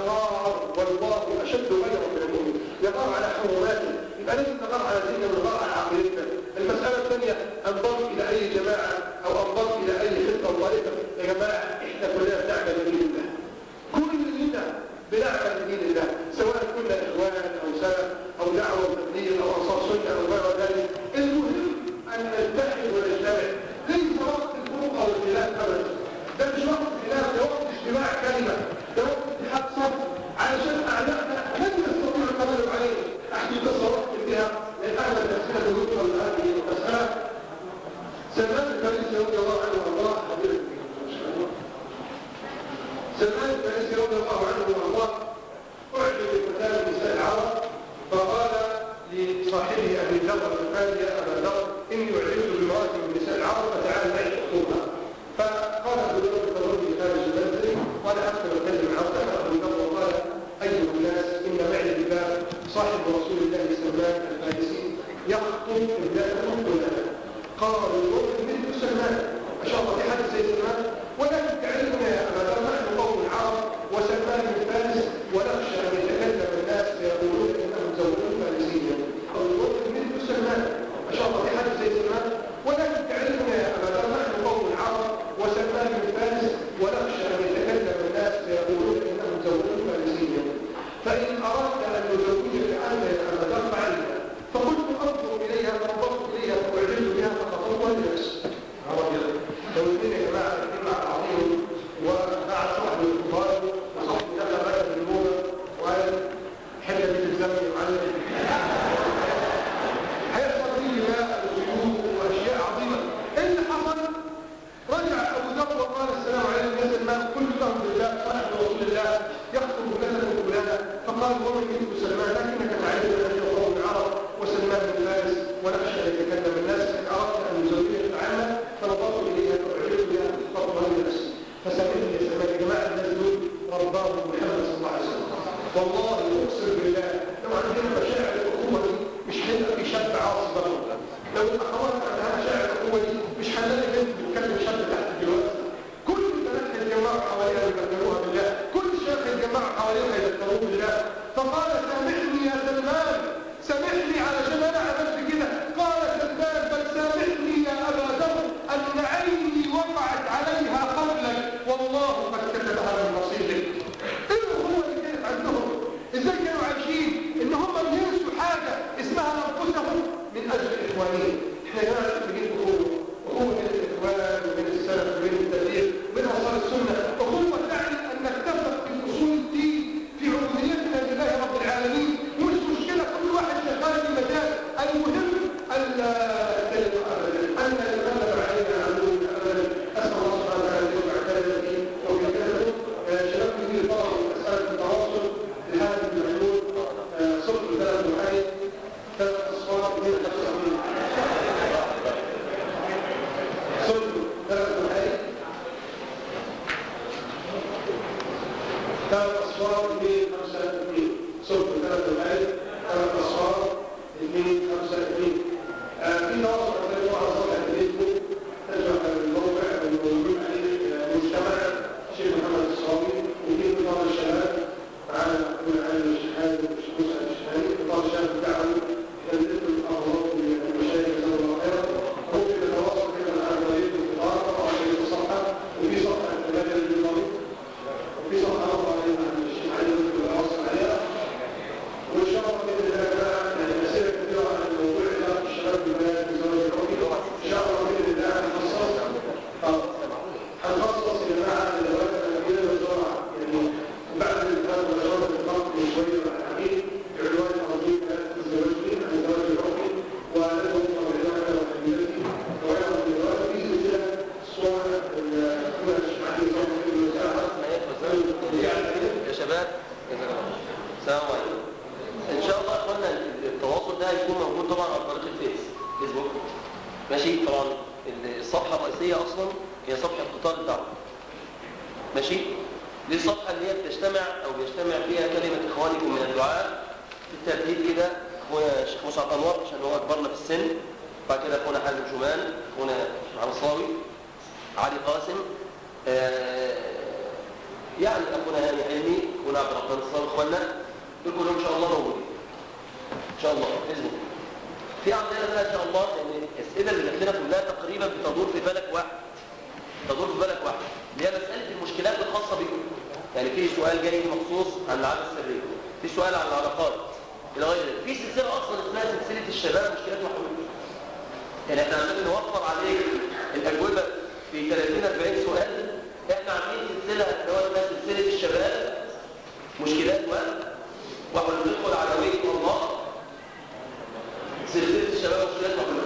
يغار والله اشد غيرا من المؤمن يغار على حرماته يبقى لازم نغار على ديننا ونغار على عقيدتنا المسألة الثانية انضم إلى أي جماعة أو انضم إلى أي خطة طائفة يا جماعة إحنا كلنا بنعمل لدين الله كلنا بنعمل لدين الله سواء كنا إخوان أو سلف أو دعوة تبليغ أو أنصار سنة أو غير ذلك المهم أن نلتحي ونجتمع ليس وقت الفروق أو الخلاف أبدا ده مش وقت خلاف ده وقت اجتماع كلمة ده وقت اتحاد صف علشان أعدائنا لن يستطيعوا التغلب عليه أحكي قصة وقت فيها من أغلب الأسئلة اللي وصل هذه المسألة سلمان الفارسي رضي الله عنه وارضاه حضرتك سلمان الفارسي رضي الله عنه وارضاه أعجب بفتاة نساء العرب فقال لصاحبه أبي ذر قال يا أبا ذر إني أعجبت بامرأة من نساء العرب فتعال معي أخطبها فقال أبو ذر تضرني خارج المنزل قال أكثر أتكلم عرضا أبو ذر وقال أيها الناس إن معي بباب صاحب رسول الله سلمان الفارسي يخطب ابنته كلها قالوا الوقت مثل سلمان ما شاء الله في حد زي سلمان ولكن تعلمنا يا أبا ذر نحن قوم العرب وسلمان من فارس ونخشى أن يتكلم الناس فيقولون إنهم زوجون فارسيا أو الوقت مثل سلمان ما شاء الله في حد زي سلمان ولكن تعلمنا يا أبا ذر نحن قوم العرب وسلمان من فارس ونخشى أن يتكلم الناس فيقولون إنهم زوجون فارسيا فإن أردت أن نزوجك عنك يا أبا ذر فعلنا فقلت أنظر إليها فانظرت إليها فأعجبت بها فخطبت لنفسي لو الاثنين يا جماعة الاثنين مع بعضهم ومع صاحب الكبار وصاحب دخل بلد النوبة وقال حلة بيت الزمن يا معلم هيحصل فيه بقى وسيوف وأشياء عظيمة إيه اللي حصل؟ رجع أبو ذر وقال السلام عليكم يا سلمان كل فهم بالله صاحب رسول الله يخطب كذا فلانة فقال ومن منكم سلمان لكنك تعلم أن قوم العرب وسلمان من فارس ونخشى أن يتكلم الناس إن أردت أن نزوجك عنها فنظرت إليها فأعجبت بها فأطمئن نفسي فسألني يا سلمان يا جماعة الناس دول رباه محمد صلى الله عليه وسلم والله أقسم بالله لو عندنا مشاعر الأخوة دي مش هيبقى في شاب عاصي بره لو الأخوات عندها مشاعر الأخوة دي مش هنلاقي بنت بتكلم شاب تحت دلوقتي كل البنات هيتجمعوا حواليها يذكروها بالله كل شيخ يتجمعوا حواليها يذكروه بالله فقال سامحني يا سلمان سامحني علشان انا عملت كده قال سلمان بل سامحني يا ابا ذر ان عيني وقعت عليها قبلك والله قد كتبها من نصيبك ايه الأخوة اللي كانت عندهم ازاي كانوا عايشين ان هم ينسوا حاجة اسمها انفسهم من اجل اخوانهم احنا يا جماعه محتاجين اخوه اخوه بين الاخوان وبين السلف وبين التبليغ وبين انصار السنه اخوه تعني ان نتفق في اصول الدين في عبوديتنا لله رب العالمين مش مشكله كل واحد شغال في مجال المهم الا نتكلم ابدا ان نتغلب علينا عدونا ابدا اسال الله سبحانه وتعالى ان يوقع كلمتي وفي كلمته شباب كثير طلبوا مساله التواصل لهذا المحلول صلح ثلاث معين ثلاث اصفار من خمسه من صلح ثلاث معين ثلاث اصفار من خمسه اثنين صلح ثلاث معين ثلاث اصفار اثنين خمسه اثنين في تواصل على على صفحه الفيسبوك تجمع الموقع الموجود عليه مجتمع الشيخ محمد الصاوي وفيه نظام الشباب معنا ابن علي الشحاني والشيخ موسى الشحاني نظام الشباب الدعوي يملك الامراض والمشايخ جزاه الله خيرا ممكن التواصل كما عن طريق الانتظار او عن طريق الصفحه وفي صفحه المجال النظامي وفي صفحه اخرى عن الشيخ علي ممكن التواصل عليها وان شاء الله باذن الله تعالى يعني اسئله كثيره عن الموضوع علاقه الشباب بالبنات والزواج الحكمي ان شاء الله باذن الله هنخصص هنخصص يا جماعه الادوات الامنيه والزراعه يعني بعد الامتحان والشرط الفرق شويه مع الحديث بعنوان تنظيم الزواج عن الزواج الحكمي ولهم موعدنا وحديثي وغيرها من الادوات في سلسله صور الحكومه الشماليه صور المساحه يا شباب السلام عليكم ان شاء الله يا اخوانا التواصل ده هيكون موجود طبعا عن طريق الفيس فيسبوك ماشي طبعا الصفحه الرئيسيه اصلا هي صفحه قطار الدعوه ماشي دي الصفحه اللي هي بتجتمع او بيجتمع فيها كلمه اخوانكم من الدعاء في الترتيب كده اخونا الشيخ مصعب انور عشان هو اكبرنا في السن بعد كده اخونا حازم شومان اخونا محمد صاوي علي قاسم آه يعني اخونا هاني حلمي اخونا عبد الرحمن الصاوي اخواننا دول كلهم ان شاء الله موجودين ان شاء الله باذن الله في عندنا بقى ان شاء الله يعني الاسئله اللي جات لنا كلها تقريبا بتدور في فلك واحد تدور في فلك واحد اللي هي مساله المشكلات الخاصه بكم يعني في سؤال جاي مخصوص عن العاده السريه في سؤال عن العلاقات الى غير ذلك في سلسله اصلا اسمها سلسله الشباب مشكلات وحلول يعني احنا عشان نوفر عليك الاجوبه في 30 40 سؤال احنا عاملين سلسله اللي هو اسمها سلسله الشباب مشكلات و وحلول ندخل على وجه الله سلسله الشباب مشكلات وحلول